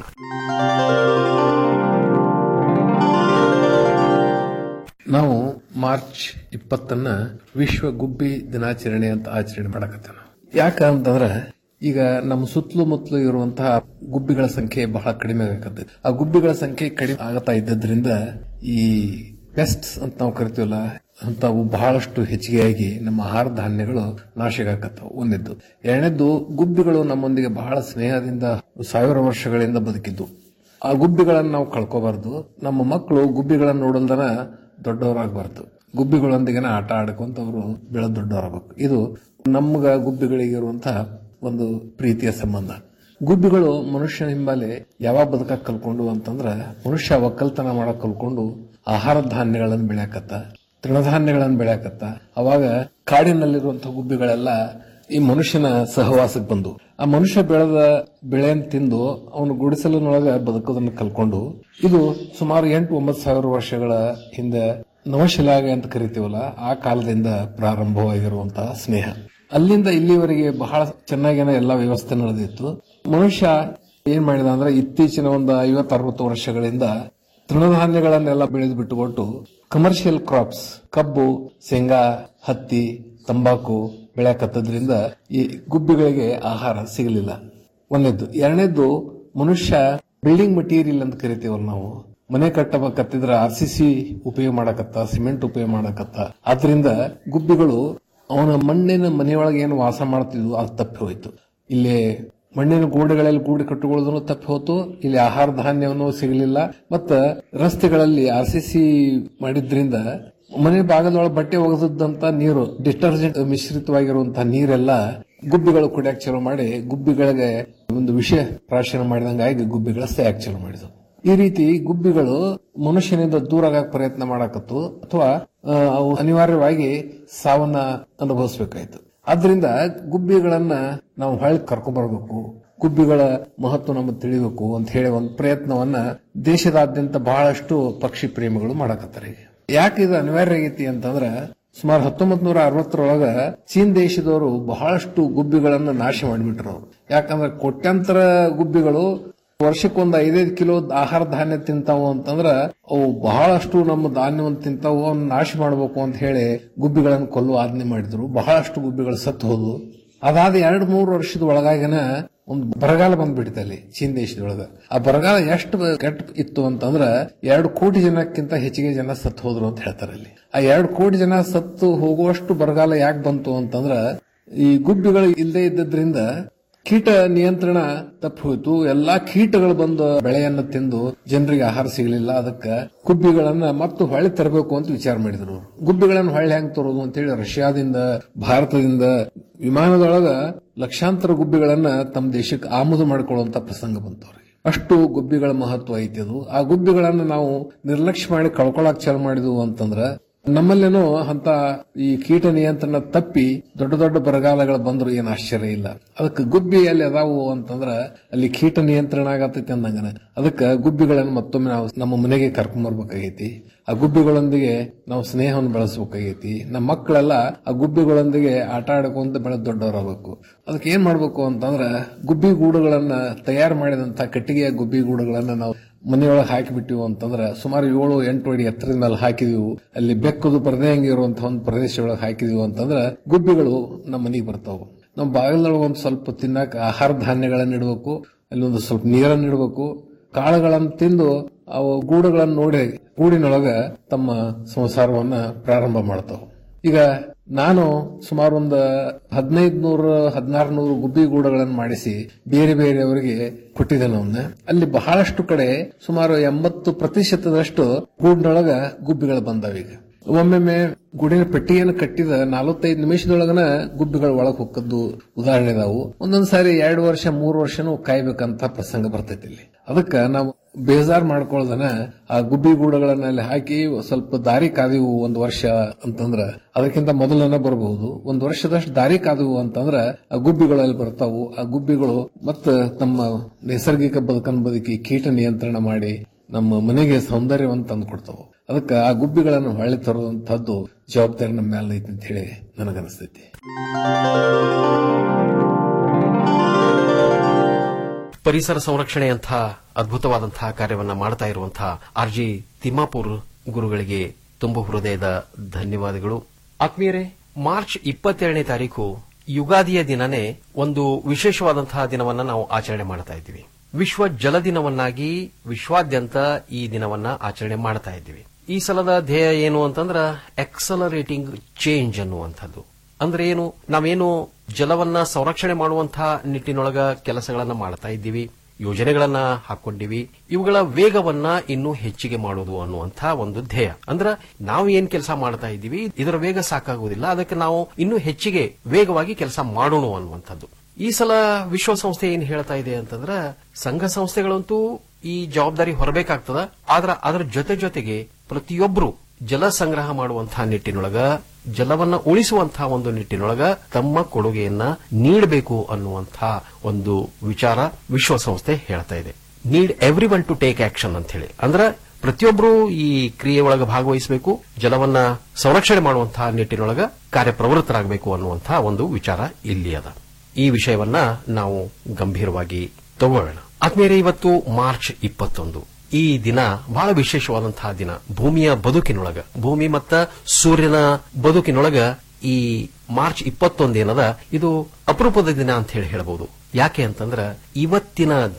A: ನಾವು ಮಾರ್ಚ್ ಇಪ್ಪತ್ತನ್ನ ವಿಶ್ವ ಗುಬ್ಬಿ ದಿನಾಚರಣೆ ಅಂತ ಆಚರಣೆ ಮಾಡಕತ್ತೇವೆ ಯಾಕ ಅಂತಂದ್ರ ಈಗ ನಮ್ಮ ಸುತ್ತಲೂ ಮುತ್ತಲು ಇರುವಂತಹ ಗುಬ್ಬಿಗಳ ಸಂಖ್ಯೆ ಬಹಳ ಕಡಿಮೆ ಆಗತ್ತೆ ಆ ಗುಬ್ಬಿಗಳ ಸಂಖ್ಯೆ ಕಡಿಮೆ ಆಗತಾ ಇದ್ದದ್ರಿಂದ ಈ ಪೆಸ್ಟ್ಸ್ ಅಂತ ನಾವು ಕರಿತೀವಲ್ಲ ಅಂತವು ಬಹಳಷ್ಟು ಹೆಚ್ಚಿಗೆಯಾಗಿ ನಮ್ಮ ಆಹಾರ ಧಾನ್ಯಗಳು ನಾಶಗಾಕತ್ತವು ಒಂದಿದ್ದು ಎರಡನೇದ್ದು ಗುಬ್ಬಿಗಳು ನಮ್ಮೊಂದಿಗೆ ಬಹಳ ಸ್ನೇಹದಿಂದ ಸಾವಿರ ವರ್ಷಗಳಿಂದ ಬದುಕಿದ್ದು ಆ ಗುಬ್ಬಿಗಳನ್ನು ನಾವು ಕಳ್ಕೋಬಾರ್ದು ನಮ್ಮ ಮಕ್ಕಳು ಗುಬ್ಬಿಗಳನ್ನು ನೋಡಲ್ದನ ದೊಡ್ಡವರಾಗಬಾರ್ದು ಗುಬ್ಬಿಗಳೊಂದಿಗೆನ ಆಟ ಆಡ್ಕೊಂತ ಅವರು ಬೆಳೆದ ದೊಡ್ಡವರಾಗಬೇಕು ಇದು ನಮ್ಗ ಗುಬ್ಬಿಗಳಿಗೆ ಇರುವಂತಹ ಒಂದು ಪ್ರೀತಿಯ ಸಂಬಂಧ ಗುಬ್ಬಿಗಳು ಮನುಷ್ಯನ ಹಿಂಬಾಲೆ ಯಾವಾಗ ಬದುಕಕ್ ಕಲ್ಕೊಂಡು ಅಂತಂದ್ರ ಮನುಷ್ಯ ಒಕ್ಕಲ್ತನ ಮಾಡಕ್ ಕಲ್ಕೊಂಡು ಆಹಾರ ಧಾನ್ಯಗಳನ್ನು ಬೆಳೆಯಕತ್ತ ತೃಣಧಾನ್ಯಗಳನ್ನು ಬೆಳೆಯಕತ್ತ ಅವಾಗ ಕಾಡಿನಲ್ಲಿರುವಂತಹ ಗುಬ್ಬಿಗಳೆಲ್ಲ ಈ ಮನುಷ್ಯನ ಸಹವಾಸಕ್ಕೆ ಬಂದು ಆ ಮನುಷ್ಯ ಬೆಳೆದ ಬೆಳೆಯನ್ನು ತಿಂದು ಅವನು ಗುಡಿಸಲಿನೊಳಗ ಬದುಕೋದನ್ನ ಕಲ್ಕೊಂಡು ಇದು ಸುಮಾರು ಎಂಟು ಒಂಬತ್ತು ಸಾವಿರ ವರ್ಷಗಳ ಹಿಂದೆ ನವಶಿಲಾಗೆ ಅಂತ ಕರಿತೀವಲ್ಲ ಆ ಕಾಲದಿಂದ ಪ್ರಾರಂಭವಾಗಿರುವಂತಹ ಸ್ನೇಹ ಅಲ್ಲಿಂದ ಇಲ್ಲಿವರೆಗೆ ಬಹಳ ಚೆನ್ನಾಗೇನ ಎಲ್ಲಾ ವ್ಯವಸ್ಥೆ ನಡೆದಿತ್ತು ಮನುಷ್ಯ ಏನ್ ಮಾಡಿದ ಅಂದ್ರೆ ಇತ್ತೀಚಿನ ಒಂದು ಐವತ್ತು ಅರವತ್ತು ವರ್ಷಗಳಿಂದ ತೃಣಧಾನ್ಯಗಳನ್ನೆಲ್ಲ ಬೆಳೆದು ಬಿಟ್ಟುಕೊಟ್ಟು ಕಮರ್ಷಿಯಲ್ ಕ್ರಾಪ್ಸ್ ಕಬ್ಬು ಶೇಂಗಾ ಹತ್ತಿ ತಂಬಾಕು ಬೆಳೆಯಕತ್ತದ್ರಿಂದ ಈ ಗುಬ್ಬಿಗಳಿಗೆ ಆಹಾರ ಸಿಗಲಿಲ್ಲ ಒಂದನೇದ್ದು ಎರಡನೇದ್ದು ಮನುಷ್ಯ ಬಿಲ್ಡಿಂಗ್ ಮಟೀರಿಯಲ್ ಅಂತ ಕರಿತೀವಲ್ಲ ನಾವು ಮನೆ ಕಟ್ಟಬೇಕತ್ತಿದ್ರ ಆರ್ ಸಿ ಸಿ ಉಪಯೋಗ ಮಾಡಕತ್ತ ಸಿಮೆಂಟ್ ಉಪಯೋಗ ಮಾಡಕತ್ತ ಆದ್ರಿಂದ ಗುಬ್ಬಿಗಳು ಅವನ ಮಣ್ಣಿನ ಮನೆಯೊಳಗೆ ಏನು ವಾಸ ಮಾಡ್ತಿದ್ವು ಅದು ತಪ್ಪಿ ಹೋಯ್ತು ಇಲ್ಲಿ ಮಣ್ಣಿನ ಗೋಡೆಗಳಲ್ಲಿ ಗೂಡು ಕಟ್ಟುಕೊಳ್ಳೋದನ್ನು ತಪ್ಪಿ ಹೋತು ಇಲ್ಲಿ ಆಹಾರ ಧಾನ್ಯವನ್ನು ಸಿಗಲಿಲ್ಲ ಮತ್ತ ರಸ್ತೆಗಳಲ್ಲಿ ಆರ್ ಸಿ ಸಿ ಮಾಡಿದ್ರಿಂದ ಮನೆ ಭಾಗದೊಳಗೆ ಬಟ್ಟೆ ಒಗೆದಂತ ನೀರು ಡಿಟರ್ಜೆಂಟ್ ಮಿಶ್ರಿತವಾಗಿರುವಂತಹ ನೀರೆಲ್ಲ ಗುಬ್ಬಿಗಳು ಕುಡಿಯಕ್ಕೆ ಚಲೋ ಮಾಡಿ ಗುಬ್ಬಿಗಳಿಗೆ ಒಂದು ವಿಷ ಪ್ರಾಶನ ಮಾಡಿದಂಗಾಗಿ ಗುಬ್ಬಿಗಳ ಸಾಯಕ್ ಚಲೋ ಮಾಡಿದವು ಈ ರೀತಿ ಗುಬ್ಬಿಗಳು ಮನುಷ್ಯನಿಂದ ದೂರ ಆಗಕ್ಕೆ ಪ್ರಯತ್ನ ಮಾಡಕತ್ತು ಅಥವಾ ಆ, ಅವು ಅನಿವಾರ್ಯವಾಗಿ ಸಾವನ್ನ ಅನುಭವಿಸಬೇಕಾಯ್ತು ಆದ್ರಿಂದ ಗುಬ್ಬಿಗಳನ್ನ ನಾವು ಹೊಳ್ಳಿ ಕರ್ಕೊಂಡ್ಬರ್ಬೇಕು ಗುಬ್ಬಿಗಳ ಮಹತ್ವ ನಮಗೆ ತಿಳಿಬೇಕು ಅಂತ ಹೇಳಿ ಒಂದು ಪ್ರಯತ್ನವನ್ನ ದೇಶದಾದ್ಯಂತ ಬಹಳಷ್ಟು ಪಕ್ಷಿ ಪ್ರೇಮಿಗಳು ಮಾಡಕತ್ತಾರೆ ಈಗ ಯಾಕೆ ಇದು ಅನಿವಾರ್ಯ ಆಗೈತಿ ಅಂತಂದ್ರ ಸುಮಾರು ಹತ್ತೊಂಬತ್ ನೂರ ಅರವತ್ತರೊಳಗ ಚೀನ್ ದೇಶದವರು ಬಹಳಷ್ಟು ಗುಬ್ಬಿಗಳನ್ನ ನಾಶ ಮಾಡಿಬಿಟ್ರು ಅವರು ಯಾಕಂದ್ರೆ ಕೋಟ್ಯಾಂತರ ಗುಬ್ಬಿಗಳು ವರ್ಷಕ್ಕೊಂದ್ ಐದೈದು ಕಿಲೋ ಆಹಾರ ಧಾನ್ಯ ತಿಂತಾವು ಅಂತಂದ್ರ ಅವು ಬಹಳಷ್ಟು ನಮ್ಮ ಧಾನ್ಯವನ್ನು ತಿಂತಾವು ಅವನ್ನ ನಾಶ ಮಾಡಬೇಕು ಅಂತ ಹೇಳಿ ಗುಬ್ಬಿಗಳನ್ನು ಕೊಲ್ಲುವ ಆಜ್ಞೆ ಮಾಡಿದ್ರು ಬಹಳಷ್ಟು ಗುಬ್ಬಿಗಳು ಸತ್ತು ಹೋದ್ವು ಅದಾದ ಎರಡ್ ಮೂರು ವರ್ಷದ ಒಳಗಾಗಿನ ಒಂದು ಬರಗಾಲ ಬಂದ್ಬಿಡ್ತು ಅಲ್ಲಿ ಚೀನ್ ದೇಶದೊಳಗ ಆ ಬರಗಾಲ ಎಷ್ಟು ಕೆಟ್ಟ ಇತ್ತು ಅಂತಂದ್ರ ಎರಡು ಕೋಟಿ ಜನಕ್ಕಿಂತ ಹೆಚ್ಚಿಗೆ ಜನ ಸತ್ತು ಹೋದ್ರು ಅಂತ ಹೇಳ್ತಾರೆ ಅಲ್ಲಿ ಆ ಎರಡು ಕೋಟಿ ಜನ ಸತ್ತು ಹೋಗುವಷ್ಟು ಬರಗಾಲ ಯಾಕೆ ಬಂತು ಅಂತಂದ್ರ ಈ ಗುಬ್ಬಿಗಳು ಇಲ್ಲದೆ ಇದ್ದದ್ರಿಂದ ಕೀಟ ನಿಯಂತ್ರಣ ತಪ್ಪಿ ಹೋಯ್ತು ಎಲ್ಲಾ ಕೀಟಗಳು ಬಂದು ಬೆಳೆಯನ್ನ ತಿಂದು ಜನರಿಗೆ ಆಹಾರ ಸಿಗಲಿಲ್ಲ ಅದಕ್ಕೆ ಗುಬ್ಬಿಗಳನ್ನ ಮತ್ತು ಹೊಳ್ಳಿ ತರಬೇಕು ಅಂತ ವಿಚಾರ ಮಾಡಿದ್ರು ಅವ್ರು. ಗುಬ್ಬಿಗಳನ್ನ ಹೊಳ್ಳಿ ಹೆಂಗ್ ತರೋದು ಅಂತ ಹೇಳಿ ರಷ್ಯಾದಿಂದ ಭಾರತದಿಂದ ವಿಮಾನದೊಳಗ ಲಕ್ಷಾಂತರ ಗುಬ್ಬಿಗಳನ್ನ ತಮ್ಮ ದೇಶಕ್ಕೆ ಆಮದು ಮಾಡ್ಕೊಳ್ಳುವಂತ ಪ್ರಸಂಗ ಬಂತು ಅವ್ರಿಗೆ ಅಷ್ಟು ಗುಬ್ಬಿಗಳ ಮಹತ್ವ ಐತಿ ಅದು ಆ ಗುಬ್ಬಿಗಳನ್ನ ನಾವು ನಿರ್ಲಕ್ಷ್ಯ ಮಾಡಿ ಕಳ್ಕೊಳಕ್ ಚಾಲು ಮಾಡಿದ್ವು ಅಂತಂದ್ರ ನಮ್ಮಲ್ಲೇನೋ ಅಂತ ಈ ಕೀಟ ನಿಯಂತ್ರಣ ತಪ್ಪಿ ದೊಡ್ಡ ದೊಡ್ಡ ಬರಗಾಲಗಳು ಬಂದ್ರು ಏನು ಆಶ್ಚರ್ಯ ಇಲ್ಲ ಅದಕ್ಕೆ ಗುಬ್ಬಿ ಅಲ್ಲಿ ಅದಾವು ಅಂತಂದ್ರ ಅಲ್ಲಿ ಕೀಟ ನಿಯಂತ್ರಣ ಆಗತೈತಿ ಅಂದಂಗನ ಅದಕ್ಕೆ ಗುಬ್ಬಿಗಳನ್ನು ಮತ್ತೊಮ್ಮೆ ನಾವು ನಮ್ಮ ಮನೆಗೆ ಕರ್ಕೊಂಡ್ ಬರ್ಬೇಕಾಗೈತಿ ಆ ಗುಬ್ಬಿಗಳೊಂದಿಗೆ ನಾವು ಸ್ನೇಹವನ್ನು ಬೆಳೆಸಬೇಕಾಗೈತಿ ನಮ್ಮ ಮಕ್ಕಳೆಲ್ಲ ಆ ಗುಬ್ಬಿಗಳೊಂದಿಗೆ ಆಟ ಆಡ್ಕೊಂತ ಬೆಳೆದ ದೊಡ್ಡವರಾಗಬೇಕು ಅದಕ್ಕೆ ಏನ್ ಮಾಡ್ಬೇಕು ಅಂತಂದ್ರ ಗುಬ್ಬಿ ಗೂಡುಗಳನ್ನ ತಯಾರು ಮಾಡಿದಂತ ಕಟ್ಟಿಗೆಯ ಗುಬ್ಬಿ ಗೂಡುಗಳನ್ನ ನಾವು ಮನೆಯೊಳಗೆ ಹಾಕಿಬಿಟ್ಟಿವು ಅಂತಂದ್ರ ಸುಮಾರು ಏಳು ಎಂಟು ಅಡಿ ಎತ್ತರದ ಮೇಲೆ ಹಾಕಿದೀವು ಅಲ್ಲಿ ಬೆಕ್ಕದು ಪರದೆ ಹಂಗೆ ಇರುವಂತಹ ಒಂದು ಪ್ರದೇಶ ಒಳಗೆ ಹಾಕಿದೀವು ಅಂತಂದ್ರ ಗುಬ್ಬಿಗಳು ನಮ್ಮ ಮನೆಗೆ ಬರ್ತಾವು ನಮ್ಮ ಬಾಗಿಲೊಳಗೆ ಒಂದು ಸ್ವಲ್ಪ ತಿನ್ನಕ ಆಹಾರ ಧಾನ್ಯಗಳನ್ನ ಇಡಬೇಕು ಅಲ್ಲಿ ಒಂದು ಸ್ವಲ್ಪ ನೀರನ್ನು ಇಡಬೇಕು ಕಾಳುಗಳನ್ನು ತಿಂದು ಅವು ಗೂಡುಗಳನ್ನು ನೋಡಿ ಗೂಡಿನೊಳಗ ತಮ್ಮ ಸಂಸಾರವನ್ನ ಪ್ರಾರಂಭ ಮಾಡ್ತಾವು ಈಗ ನಾನು ಸುಮಾರು ಒಂದು ಹದಿನೈದು ನೂರು ಹದಿನಾರು ನೂರು ಗುಬ್ಬಿ ಗೂಡುಗಳನ್ನು ಮಾಡಿಸಿ ಬೇರೆ ಬೇರೆಯವರಿಗೆ ಕೊಟ್ಟಿದ್ದೇನೆ ಅವನ್ನ ಅಲ್ಲಿ ಬಹಳಷ್ಟು ಕಡೆ ಸುಮಾರು ಎಂಬತ್ತು ಪ್ರತಿಶತದಷ್ಟು ಗೂಡಿನೊಳಗ ಗುಬ್ಬಿಗಳು ಬಂದಾವೀಗ ಒಮ್ಮೊಮ್ಮೆ ಗುಡಿನ ಪೆಟ್ಟಿಗೆಯನ್ನು ಕಟ್ಟಿದ ನಲವತ್ತೈದು ನಿಮಿಷದೊಳಗನ ಗುಬ್ಬಿಗಳು ಒಳಗ್ ಹೊಕ್ಕದ್ದು ಉದಾಹರಣೆ ಇದಾವು ಒಂದೊಂದ್ ಸಾರಿ ಎರಡು ವರ್ಷ ಮೂರು ವರ್ಷನೂ ಕಾಯ್ಬೇಕಂತ ಪ್ರಸಂಗ ಬರ್ತೈತಿ ಇಲ್ಲಿ ಅದಕ್ಕ ನಾವು ಬೇಜಾರ್ ಮಾಡ್ಕೊಳ್ದನ ಆ ಗುಬ್ಬಿ ಗೂಡುಗಳನ್ನ ಅಲ್ಲಿ ಹಾಕಿ ಸ್ವಲ್ಪ ದಾರಿ ಕಾದಿವು ಒಂದು ವರ್ಷ ಅಂತಂದ್ರ ಅದಕ್ಕಿಂತ ಮೊದಲನ ಬರಬಹುದು ಒಂದು ವರ್ಷದಷ್ಟು ದಾರಿ ಕಾದಿವು ಅಂತಂದ್ರ ಆ ಗುಬ್ಬಿಗಳು ಅಲ್ಲಿ ಬರ್ತಾವು ಆ ಗುಬ್ಬಿಗಳು ಮತ್ತ ತಮ್ಮ ನೈಸರ್ಗಿಕ ಬದುಕನ್ನು ಬದುಕಿ ಕೀಟ ನಿಯಂತ್ರಣ ಮಾಡಿ ನಮ್ಮ ಮನೆಗೆ ಸೌಂದರ್ಯವನ್ನು ತಂದು ಕೊಡ್ತಾವು ಅದಕ್ಕೆ ಆ ಗುಬ್ಬಿಗಳನ್ನು ಹೊಳ್ಳಿ ತರುವಂತಹದ್ದು ಜವಾಬ್ದಾರಿ ನಮ್ಮ ಮೇಲೆ ಐತಿ ಅಂತ ಹೇಳಿ ನನಗನ್ಸ್ತೈತಿ
R: ಪರಿಸರ ಸಂರಕ್ಷಣೆಯಂತಹ ಅದ್ಭುತವಾದಂತಹ ಕಾರ್ಯವನ್ನ ಮಾಡ್ತಾ ಇರುವಂತಹ ಆರ್ ಜಿ ತಿಮ್ಮಾಪುರ್ ಗುರುಗಳಿಗೆ ತುಂಬ ಹೃದಯದ ಧನ್ಯವಾದಗಳು ಆತ್ಮೀಯರೇ ಮಾರ್ಚ್ ಇಪ್ಪತ್ತೆರಡನೇ ತಾರೀಕು ಯುಗಾದಿಯ ದಿನನೇ ಒಂದು ವಿಶೇಷವಾದಂತಹ ದಿನವನ್ನ ನಾವು ಆಚರಣೆ ಮಾಡ್ತಾ ಇದ್ದೀವಿ ವಿಶ್ವ ಜಲ ದಿನವನ್ನಾಗಿ ವಿಶ್ವಾದ್ಯಂತ ಈ ದಿನವನ್ನ ಆಚರಣೆ ಮಾಡ್ತಾ ಇದ್ದೀವಿ ಈ ಸಲದ ಧ್ಯೇಯ ಏನು ಅಂತಂದ್ರ ಎಕ್ಸಲರೇಟಿಂಗ್ ಚೇಂಜ್ ಅನ್ನುವಂಥದ್ದು ಅಂದ್ರೆ ಏನು ನಾವೇನು ಜಲವನ್ನ ಸಂರಕ್ಷಣೆ ಮಾಡುವಂತಹ ನಿಟ್ಟಿನೊಳಗ ಕೆಲಸಗಳನ್ನ ಮಾಡ್ತಾ ಇದ್ದೀವಿ ಯೋಜನೆಗಳನ್ನ ಹಾಕೊಂಡಿವಿ ಇವುಗಳ ವೇಗವನ್ನ ಇನ್ನೂ ಹೆಚ್ಚಿಗೆ ಮಾಡೋದು ಅನ್ನುವಂಥ ಒಂದು ಧ್ಯೇಯ ಅಂದ್ರ ನಾವು ಏನ್ ಕೆಲಸ ಮಾಡ್ತಾ ಇದ್ದೀವಿ ಇದರ ವೇಗ ಸಾಕಾಗುವುದಿಲ್ಲ ಅದಕ್ಕೆ ನಾವು ಇನ್ನೂ ಹೆಚ್ಚಿಗೆ ವೇಗವಾಗಿ ಕೆಲಸ ಮಾಡೋಣ ಅನ್ನುವಂಥದ್ದು ಈ ಸಲ ವಿಶ್ವಸಂಸ್ಥೆ ಏನ್ ಹೇಳ್ತಾ ಇದೆ ಅಂತಂದ್ರ ಸಂಘ ಸಂಸ್ಥೆಗಳಂತೂ ಈ ಜವಾಬ್ದಾರಿ ಹೊರಬೇಕಾಗ್ತದ ಆದ್ರ ಅದರ ಜೊತೆ ಜೊತೆಗೆ ಪ್ರತಿಯೊಬ್ಬರು ಜಲ ಸಂಗ್ರಹ ಮಾಡುವಂತಹ ನಿಟ್ಟಿನೊಳಗ ಜಲವನ್ನ ಉಳಿಸುವಂತಹ ಒಂದು ನಿಟ್ಟಿನೊಳಗ ತಮ್ಮ ಕೊಡುಗೆಯನ್ನ ನೀಡಬೇಕು ಅನ್ನುವಂತಹ ಒಂದು ವಿಚಾರ ವಿಶ್ವಸಂಸ್ಥೆ ಹೇಳ್ತಾ ಇದೆ need every one to take action ಅಂತ ಹೇಳಿ ಅಂದ್ರ ಪ್ರತಿಯೊಬ್ಬರು ಈ ಕ್ರಿಯೆ ಒಳಗ ಭಾಗವಹಿಸಬೇಕು ಜಲವನ್ನ ಸಂರಕ್ಷಣೆ ಮಾಡುವಂತಹ ನಿಟ್ಟಿನೊಳಗ ಕಾರ್ಯಪ್ರವೃತ್ತರಾಗಬೇಕು ಅನ್ನುವಂತಹ ಒಂದು ವಿಚಾರ ಇಲ್ಲಿ ಅದ ಈ ವಿಷಯವನ್ನ ನಾವು ಗಂಭೀರವಾಗಿ ತಗೊಳ್ಳೋಣ ಆದ್ಮೇಲೆ ಇವತ್ತು ಮಾರ್ಚ್ ಇಪ್ಪತ್ತೊಂದು ಈ ದಿನ ಬಹಳ ವಿಶೇಷವಾದಂತಹ ದಿನ ಭೂಮಿಯ ಬದುಕಿನೊಳಗ ಭೂಮಿ ಮತ್ತ ಸೂರ್ಯನ ಬದುಕಿನೊಳಗ ಈ ಮಾರ್ಚ್ ಇಪ್ಪತ್ತೊಂದೇನದ ಇದು ಅಪರೂಪದ ದಿನ ಅಂತ ಹೇಳಿ ಹೇಳಬಹುದು ಯಾಕೆ ಅಂತಂದ್ರ ಇವತ್ತಿನ ದಿನ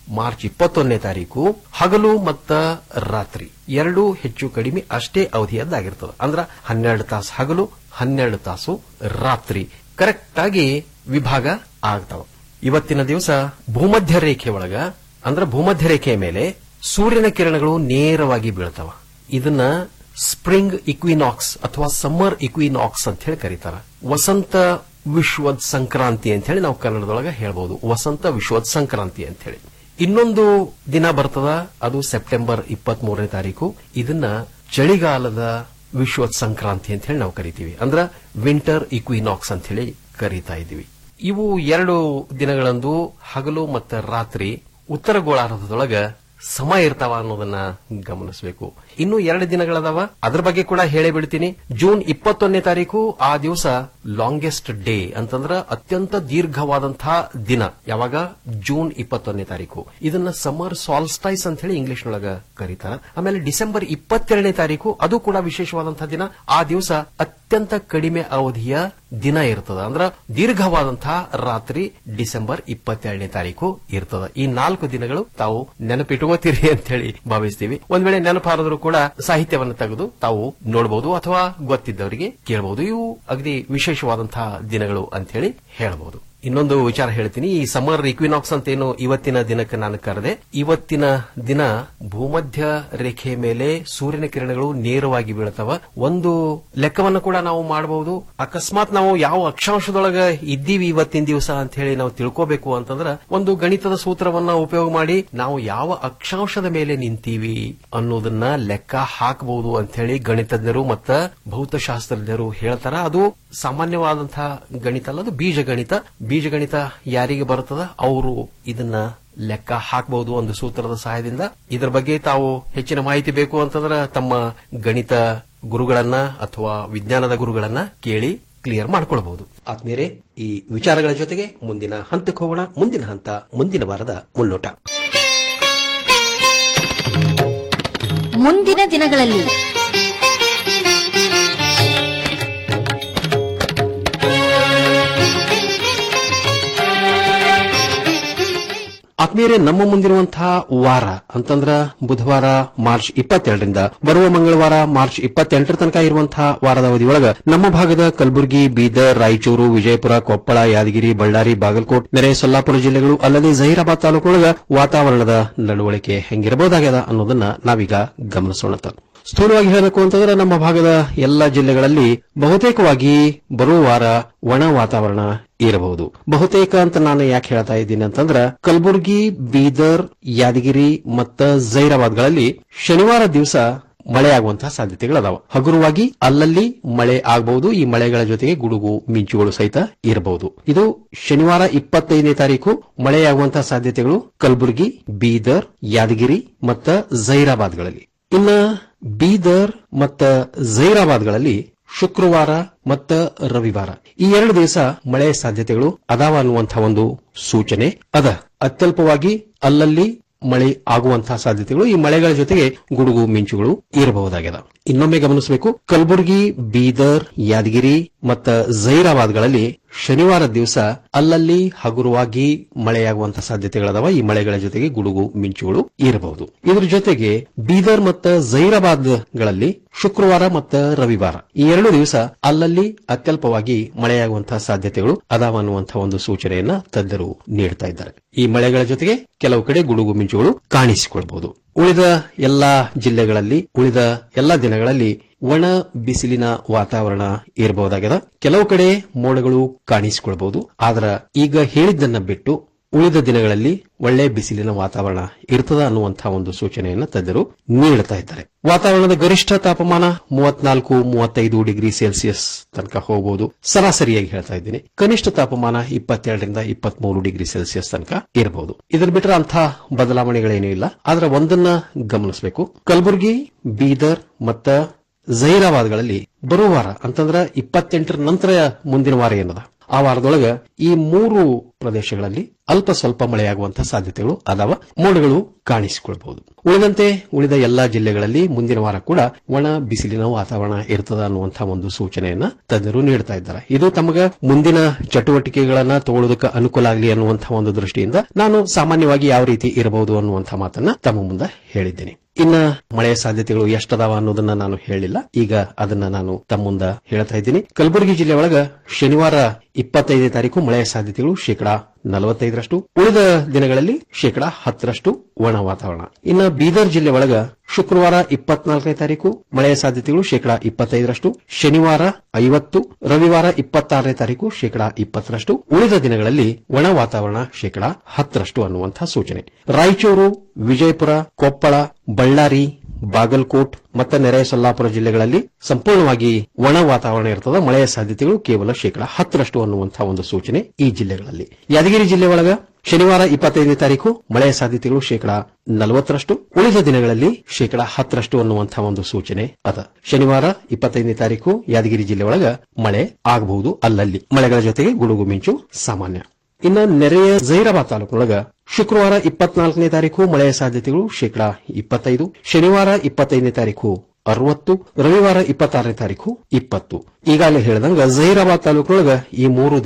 R: ಮಾರ್ಚ್ ಇಪ್ಪತ್ತೊಂದನೇ ತಾರೀಕು ಹಗಲು ಮತ್ತ ರಾತ್ರಿ ಎರಡೂ ಹೆಚ್ಚು ಕಡಿಮೆ ಅಷ್ಟೇ ಅವಧಿಯದ್ದಾಗಿರ್ತದೆ ಅಂದ್ರ ಹನ್ನೆರಡು ತಾಸು ಹಗಲು ಹನ್ನೆರಡು ತಾಸು ರಾತ್ರಿ ಕರೆಕ್ಟ್ ಆಗಿ ವಿಭಾಗ ಆಗ್ತಾವ ಇವತ್ತಿನ ದಿವಸ ಭೂಮಧ್ಯ ರೇಖೆ ಒಳಗ ಅಂದ್ರ ಭೂಮಧ್ಯ ರೇಖೆಯ ಮೇಲೆ ಸೂರ್ಯನ ಕಿರಣಗಳು ನೇರವಾಗಿ ಬೀಳ್ತಾವ ಇದನ್ನ ಸ್ಪ್ರಿಂಗ್ ಇಕ್ವಿನಾಕ್ಸ್ ಅಥವಾ ಸಮ್ಮರ್ ಇಕ್ವಿನಾಕ್ಸ್ ಅಂತ ಹೇಳಿ ಕರೀತಾರ ವಸಂತ ವಿಶ್ವದ ಸಂಕ್ರಾಂತಿ ಅಂತ ಹೇಳಿ ನಾವು ಕನ್ನಡದೊಳಗ ಹೇಳ್ಬಹುದು ವಸಂತ ವಿಶ್ವದ ಸಂಕ್ರಾಂತಿ ಅಂತ ಹೇಳಿ ಇನ್ನೊಂದು ದಿನ ಬರ್ತದ ಅದು ಸೆಪ್ಟೆಂಬರ್ ಇಪ್ಪತ್ತ್ ಮೂರನೇ ತಾರೀಕು ಇದನ್ನ ಚಳಿಗಾಲದ ವಿಶ್ವದ ಸಂಕ್ರಾಂತಿ ಅಂತ ಹೇಳಿ ನಾವು ಕರಿತೀವಿ ಅಂದ್ರ ವಿಂಟರ್ ಇಕ್ವಿನಾಕ್ಸ್ ಅಂತ ಹೇಳಿ ಕರೀತಾ ಇದೀವಿ ಇವು ಎರಡು ದಿನಗಳಂದು ಹಗಲು ಮತ್ತು ರಾತ್ರಿ ಉತ್ತರ ಗೋಳಾರ್ಧದೊಳಗ ಸಮ ಇರ್ತಾವ ಅನ್ನೋದನ್ನ ಗಮನಿಸಬೇಕು ಇನ್ನು ಎರಡು ದಿನಗಳದಾವ ಅದ್ರ ಬಗ್ಗೆ ಕೂಡ ಹೇಳೇ ಬಿಡ್ತೀನಿ ಜೂನ್ ಇಪ್ಪತ್ತೊಂದನೇ ತಾರೀಕು ಆ ದಿವಸ ಲಾಂಗೆಸ್ಟ್ ಡೇ ಅಂತಂದ್ರ ಅತ್ಯಂತ ದೀರ್ಘವಾದಂತಹ ದಿನ ಯಾವಾಗ ಜೂನ್ ಇಪ್ಪತ್ತೊಂದನೇ ತಾರೀಕು ಇದನ್ನ ಸಮ್ಮರ್ ಸಾಲ್ಸ್ಟೈಸ್ ಅಂತ ಹೇಳಿ ಇಂಗ್ಲಿಷ್ ನೊಳಗ ಕರೀತಾರ ಆಮೇಲೆ ಡಿಸೆಂಬರ್ ಇಪ್ಪತ್ತೆರಡನೇ ತಾರೀಕು ಅದು ಕೂಡ ವಿಶೇಷವಾದಂತಹ ದಿನ ಆ ದಿವಸ ಅತ್ಯಂತ ಕಡಿಮೆ ಅವಧಿಯ ದಿನ ಇರ್ತದ ಅಂದ್ರ ದೀರ್ಘವಾದಂತಹ ರಾತ್ರಿ ಡಿಸೆಂಬರ್ ಇಪ್ಪತ್ತೆರಡನೇ ತಾರೀಕು ಇರ್ತದ ಈ ನಾಲ್ಕು ದಿನಗಳು ತಾವು ನೆನಪಿಟ್ಕೋತೀರಿ ಅಂತ ಹೇಳಿ ಭಾವಿಸ್ತೀವಿ ಒಂದ್ ವೇಳೆ ನೆನಪಾರದ್ರು ಕೂಡ ಸಾಹಿತ್ಯವನ್ನು ತೆಗೆದು ತಾವು ನೋಡಬಹುದು ಅಥವಾ ಗೊತ್ತಿದ್ದವರಿಗೆ ಕೇಳಬಹುದು ಇವು ಅಗದಿ ವಿಶೇಷವಾದಂತಹ ದಿನಗಳು ಅಂತ ಹೇಳಿ ಹೇಳಬಹುದು ಇನ್ನೊಂದು ವಿಚಾರ ಹೇಳ್ತೀನಿ ಈ ಸಮ್ಮರ್ ಇಕ್ವಿನಾಕ್ಸ್ ಅಂತ ಏನು ಇವತ್ತಿನ ದಿನಕ್ಕೆ ನಾನು ಕರೆದೆ ಇವತ್ತಿನ ದಿನ ಭೂಮಧ್ಯ ರೇಖೆಯ ಮೇಲೆ ಸೂರ್ಯನ ಕಿರಣಗಳು ನೇರವಾಗಿ ಬೀಳ್ತಾವ ಒಂದು ಲೆಕ್ಕವನ್ನು ಕೂಡ ನಾವು ಮಾಡಬಹುದು ಅಕಸ್ಮಾತ್ ನಾವು ಯಾವ ಅಕ್ಷಾಂಶದೊಳಗ ಇದ್ದೀವಿ ಇವತ್ತಿನ ದಿವಸ ಅಂತ ಹೇಳಿ ನಾವು ತಿಳ್ಕೋಬೇಕು ಅಂತಂದ್ರ ಒಂದು ಗಣಿತದ ಸೂತ್ರವನ್ನ ಉಪಯೋಗ ಮಾಡಿ ನಾವು ಯಾವ ಅಕ್ಷಾಂಶದ ಮೇಲೆ ನಿಂತೀವಿ ಅನ್ನೋದನ್ನ ಲೆಕ್ಕ ಹಾಕಬಹುದು ಅಂತ ಹೇಳಿ ಗಣಿತಜ್ಞರು ಮತ್ತ ಭೌತಶಾಸ್ತ್ರಜ್ಞರು ಹೇಳ್ತಾರ ಅದು ಸಾಮಾನ್ಯವಾದಂತಹ ಗಣಿತ ಅಲ್ಲ ಅದು ಬೀಜಗಣಿತ ಬೀಜಗಣಿತ ಯಾರಿಗೆ ಬರ್ತದ ಅವರು ಇದನ್ನ ಲೆಕ್ಕ ಹಾಕಬಹುದು ಒಂದು ಸೂತ್ರದ ಸಹಾಯದಿಂದ ಇದರ ಬಗ್ಗೆ ತಾವು ಹೆಚ್ಚಿನ ಮಾಹಿತಿ ಬೇಕು ಅಂತಂದ್ರೆ ತಮ್ಮ ಗಣಿತ ಗುರುಗಳನ್ನ ಅಥವಾ ವಿಜ್ಞಾನದ ಗುರುಗಳನ್ನ ಕೇಳಿ ಕ್ಲಿಯರ್ ಮಾಡ್ಕೊಳ್ಬಹುದು ಆದ್ಮೇಲೆ ಈ ವಿಚಾರಗಳ ಜೊತೆಗೆ ಮುಂದಿನ ಹಂತಕ್ಕೆ ಹೋಗೋಣ ಮುಂದಿನ ಹಂತ ಮುಂದಿನ ವಾರದ ಮುನ್ನೋಟ
P: ಮುಂದಿನ ದಿನಗಳಲ್ಲಿ
R: ಆತ್ಮೀಯರೇ ನಮ್ಮ ಮುಂದಿರುವಂತಹ ವಾರ ಅಂತಂದ್ರ ಬುಧವಾರ ಮಾರ್ಚ್ ಇಪ್ಪತ್ತೆರಡರಿಂದ ಬರುವ ಮಂಗಳವಾರ ಮಾರ್ಚ್ ಇಪ್ಪತ್ತೆಂಟರ ತನಕ ಇರುವಂತಹ ವಾರದ ಅವಧಿಯೊಳಗ ನಮ್ಮ ಭಾಗದ ಕಲಬುರಗಿ ಬೀದರ್ ರಾಯಚೂರು ವಿಜಯಪುರ ಕೊಪ್ಪಳ ಯಾದಗಿರಿ ಬಳ್ಳಾರಿ ಬಾಗಲಕೋಟ್ ನೆರೆ ಸೊಲ್ಲಾಪುರ ಜಿಲ್ಲೆಗಳು ಅಲ್ಲದೆ ಜಹೀರಾಬಾದ್ ತಾಲೂಕೊಳಗ ವಾತಾವರಣದ ನಡವಳಿಕೆ ಹೆಂಗಿರಬಹುದಾಗ್ಯದ ಅನ್ನೋದನ್ನ ನಾವೀಗ ಗಮನಿಸೋಣ ಸ್ಥೂಲವಾಗಿ ಹೇಳಬೇಕು ಅಂತಂದ್ರೆ ನಮ್ಮ ಭಾಗದ ಎಲ್ಲ ಜಿಲ್ಲೆಗಳಲ್ಲಿ ಬಹುತೇಕವಾಗಿ ಬರುವ ವಾರ ಒಣ ವಾತಾವರಣ ಇರಬಹುದು ಬಹುತೇಕ ಅಂತ ನಾನು ಯಾಕೆ ಹೇಳ್ತಾ ಇದ್ದೀನಿ ಅಂತಂದ್ರ ಕಲಬುರಗಿ ಬೀದರ್ ಯಾದಗಿರಿ ಮತ್ತ ಜೈರಾಬಾದ್ಗಳಲ್ಲಿ ಶನಿವಾರ ದಿವಸ ಮಳೆಯಾಗುವಂತಹ ಸಾಧ್ಯತೆಗಳದಾವ ಹಗುರವಾಗಿ ಅಲ್ಲಲ್ಲಿ ಮಳೆ ಆಗಬಹುದು ಈ ಮಳೆಗಳ ಜೊತೆಗೆ ಗುಡುಗು ಮಿಂಚುಗಳು ಸಹಿತ ಇರಬಹುದು ಇದು ಶನಿವಾರ ಇಪ್ಪತ್ತೈದನೇ ತಾರೀಕು ಮಳೆಯಾಗುವಂತಹ ಸಾಧ್ಯತೆಗಳು ಕಲಬುರಗಿ ಬೀದರ್ ಯಾದಗಿರಿ ಮತ್ತ ಜೈರಾಬಾದ್ಗಳಲ್ಲಿ ಇನ್ನ ಬೀದರ್ ಮತ್ತ ಜೈರಾಬಾದ್ಗಳಲ್ಲಿ ಶುಕ್ರವಾರ ಮತ್ತ ರವಿವಾರ ಈ ಎರಡು ದಿವಸ ಮಳೆ ಸಾಧ್ಯತೆಗಳು ಅದಾವ ಅನ್ನುವಂತಹ ಒಂದು ಸೂಚನೆ ಅದ ಅತ್ಯಲ್ಪವಾಗಿ ಅಲ್ಲಲ್ಲಿ ಮಳೆ ಆಗುವಂತಹ ಸಾಧ್ಯತೆಗಳು ಈ ಮಳೆಗಳ ಜೊತೆಗೆ ಗುಡುಗು ಮಿಂಚುಗಳು ಇರಬಹುದಾಗಿದೆ ಇನ್ನೊಮ್ಮೆ ಗಮನಿಸಬೇಕು ಕಲಬುರಗಿ ಬೀದರ್ ಯಾದಗಿರಿ ಮತ್ತ ಜೈರಾಬಾದ್ಗಳಲ್ಲಿ ಶನಿವಾರ ದಿವಸ ಅಲ್ಲಲ್ಲಿ ಹಗುರವಾಗಿ ಮಳೆಯಾಗುವಂತಹ ಸಾಧ್ಯತೆಗಳದಾವ ಈ ಮಳೆಗಳ ಜೊತೆಗೆ ಗುಡುಗು ಮಿಂಚುಗಳು ಇರಬಹುದು ಇದರ ಜೊತೆಗೆ ಬೀದರ್ ಮತ್ತು ಜೈರಾಬಾದ್ಗಳಲ್ಲಿ ಶುಕ್ರವಾರ ಮತ್ತು ರವಿವಾರ ಈ ಎರಡು ದಿವಸ ಅಲ್ಲಲ್ಲಿ ಅತ್ಯಲ್ಪವಾಗಿ ಮಳೆಯಾಗುವಂತಹ ಸಾಧ್ಯತೆಗಳು ಅದಾವ ಅನ್ನುವಂತಹ ಒಂದು ಸೂಚನೆಯನ್ನ ತಜ್ಞರು ನೀಡುತ್ತಾ ಇದ್ದಾರೆ ಈ ಮಳೆಗಳ ಜೊತೆಗೆ ಕೆಲವು ಕಡೆ ಗುಡುಗು ಮಿಂಚುಗಳು ಕಾಣಿಸಿಕೊಳ್ಳಬಹುದು ಉಳಿದ ಎಲ್ಲಾ ಜಿಲ್ಲೆಗಳಲ್ಲಿ ಉಳಿದ ಎಲ್ಲಾ ದಿನಗಳಲ್ಲಿ ಒಣ ಬಿಸಿಲಿನ ವಾತಾವರಣ ಇರಬಹುದಾಗಿದೆ ಕೆಲವು ಕಡೆ ಮೋಡಗಳು ಕಾಣಿಸಿಕೊಳ್ಳಬಹುದು ಆದ್ರ ಈಗ ಹೇಳಿದ್ದನ್ನ ಬಿಟ್ಟು ಉಳಿದ ದಿನಗಳಲ್ಲಿ ಒಳ್ಳೆ ಬಿಸಿಲಿನ ವಾತಾವರಣ ಇರ್ತದ ಅನ್ನುವಂತಹ ಒಂದು ಸೂಚನೆಯನ್ನ ತಜ್ಞರು ನೀಡುತ್ತಾ ಇದ್ದಾರೆ ವಾತಾವರಣದ ಗರಿಷ್ಠ ತಾಪಮಾನ ಮೂವತ್ನಾಲ್ಕು ಮೂವತ್ತೈದು ಡಿಗ್ರಿ ಸೆಲ್ಸಿಯಸ್ ತನಕ ಹೋಗಬಹುದು ಸರಾಸರಿಯಾಗಿ ಹೇಳ್ತಾ ಇದ್ದೀನಿ ಕನಿಷ್ಠ ತಾಪಮಾನ ಇಪ್ಪತ್ತೆರಡರಿಂದ ಇಪ್ಪತ್ಮೂರು ಡಿಗ್ರಿ ಸೆಲ್ಸಿಯಸ್ ತನಕ ಇರಬಹುದು ಇದರ ಬಿಟ್ಟರೆ ಅಂಥ ಬದಲಾವಣೆಗಳೇನೂ ಇಲ್ಲ ಆದ್ರೆ ಒಂದನ್ನ ಗಮನಿಸಬೇಕು ಕಲಬುರಗಿ ಬೀದರ್ ಮತ್ತ ಜೈರಾಬಾದ್ಗಳಲ್ಲಿ ಬರುವ ವಾರ ಅಂತಂದ್ರ ಇಪ್ಪತ್ತೆಂಟರ ನಂತರ ಮುಂದಿನ ವಾರ ಏನದ ಆ ವಾರದೊಳಗ ಈ ಮೂರು ಪ್ರದೇಶಗಳಲ್ಲಿ ಅಲ್ಪ ಸ್ವಲ್ಪ ಮಳೆಯಾಗುವಂತಹ ಸಾಧ್ಯತೆಗಳು ಅದಾವ ಮೋಡಗಳು ಕಾಣಿಸಿಕೊಳ್ಬಹುದು ಉಳಿದಂತೆ ಉಳಿದ ಎಲ್ಲಾ ಜಿಲ್ಲೆಗಳಲ್ಲಿ ಮುಂದಿನ ವಾರ ಕೂಡ ಒಣ ಬಿಸಿಲಿನ ವಾತಾವರಣ ಇರ್ತದ ಅನ್ನುವಂತಹ ಒಂದು ಸೂಚನೆಯನ್ನ ತಜ್ಞರು ನೀಡ್ತಾ ಇದ್ದಾರೆ ಇದು ತಮಗ ಮುಂದಿನ ಚಟುವಟಿಕೆಗಳನ್ನ ತಗೊಳ್ಳೋದಕ್ಕೆ ಅನುಕೂಲ ಆಗಲಿ ಅನ್ನುವಂತಹ ಒಂದು ದೃಷ್ಟಿಯಿಂದ ನಾನು ಸಾಮಾನ್ಯವಾಗಿ ಯಾವ ರೀತಿ ಇರಬಹುದು ಅನ್ನುವಂತಹ ಮಾತನ್ನ ತಮ್ಮ ಮುಂದೆ ಹೇಳಿದ್ದೇನೆ ಇನ್ನ ಮಳೆಯ ಸಾಧ್ಯತೆಗಳು ಎಷ್ಟದಾವ ಅನ್ನೋದನ್ನ ನಾನು ಹೇಳಿಲ್ಲ ಈಗ ಅದನ್ನ ನಾನು ತಮ್ಮ ಮುಂದೆ ಹೇಳ್ತಾ ಇದ್ದೀನಿ ಕಲಬುರಗಿ ಜಿಲ್ಲೆ ಒಳಗ ಶನಿವಾರ ಇಪ್ಪತ್ತೈದನೇ ತಾರೀಕು ಮಳೆಯ ಸಾಧ್ಯತೆಗಳು ಶೇಕಡಾ ನಲವತ್ತೈದರಷ್ಟು ಉಳಿದ ದಿನಗಳಲ್ಲಿ ಶೇಕಡಾ ಹತ್ತರಷ್ಟು ಒಣ ವಾತಾವರಣ ಇನ್ನ ಬೀದರ್ ಜಿಲ್ಲೆ ಒಳಗ ಶುಕ್ರವಾರ ಇಪ್ಪತ್ನಾಲ್ಕನೇ ತಾರೀಕು ಮಳೆಯ ಸಾಧ್ಯತೆಗಳು ಶೇಕಡಾ ಇಪ್ಪತ್ತೈದರಷ್ಟು ಶನಿವಾರ ಐವತ್ತು ರವಿವಾರ ಇಪ್ಪತ್ತಾರನೇ ತಾರೀಕು ಶೇಕಡಾ ಇಪ್ಪತ್ತರಷ್ಟು ಉಳಿದ ದಿನಗಳಲ್ಲಿ ಒಣ ವಾತಾವರಣ ಶೇಕಡಾ ಹತ್ತರಷ್ಟು ಅನ್ನುವಂತಹ ಸೂಚನೆ ರಾಯಚೂರು ವಿಜಯಪುರ ಕೊಪ್ಪಳ ಬಳ್ಳಾರಿ ಬಾಗಲಕೋಟ್ ಮತ್ತು ನೆರೆ ಸೊಲ್ಲಾಪುರ ಜಿಲ್ಲೆಗಳಲ್ಲಿ ಸಂಪೂರ್ಣವಾಗಿ ಒಣ ವಾತಾವರಣ ಇರ್ತದೆ ಮಳೆಯ ಸಾಧ್ಯತೆಗಳು ಕೇವಲ ಶೇಕಡಾ ಹತ್ತರಷ್ಟು ಅನ್ನುವಂತಹ ಒಂದು ಸೂಚನೆ ಈ ಜಿಲ್ಲೆಗಳಲ್ಲಿ ಯಾದಗಿರಿ ಜಿಲ್ಲೆ ಒಳಗ ಶನಿವಾರ ಇಪ್ಪತ್ತೈದನೇ ತಾರೀಕು ಮಳೆಯ ಸಾಧ್ಯತೆಗಳು ಶೇಕಡಾ ನಲವತ್ತರಷ್ಟು ಉಳಿದ ದಿನಗಳಲ್ಲಿ ಶೇಕಡಾ ಹತ್ತರಷ್ಟು ಅನ್ನುವಂತಹ ಒಂದು ಸೂಚನೆ ಅದ ಶನಿವಾರ ಇಪ್ಪತ್ತೈದನೇ ತಾರೀಕು ಯಾದಗಿರಿ ಜಿಲ್ಲೆ ಒಳಗ ಮಳೆ ಆಗಬಹುದು ಅಲ್ಲಲ್ಲಿ ಮಳೆಗಳ ಜೊತೆಗೆ ಗುಡುಗು ಮಿಂಚು ಸಾಮಾನ್ಯ ಇನ್ನು ನೆರೆಯ ಜೈರಾಬಾದ್ ತಾಲೂಕಿನೊಳಗ ಶುಕ್ರವಾರ ಇಪ್ಪತ್ನಾಲ್ಕನೇ ತಾರೀಕು ಮಳೆಯ ಸಾಧ್ಯತೆಗಳು ಶೇಕಡಾ ಇಪ್ಪತ್ತೈದು ಶನಿವಾರ ಇಪ್ಪತ್ತೈದನೇ ತಾರೀಕು ಅರವತ್ತು ರವಿವಾರ ಇಪ್ಪತ್ತಾರನೇ ತಾರೀಕು ಇಪ್ಪತ್ತು ಈಗಾಗಲೇ ಹೇಳಿದಂಗ ಜಹೀರಾಬಾದ್ ತಾಲೂಕಿನೊಳಗ ಈ ಮೂರು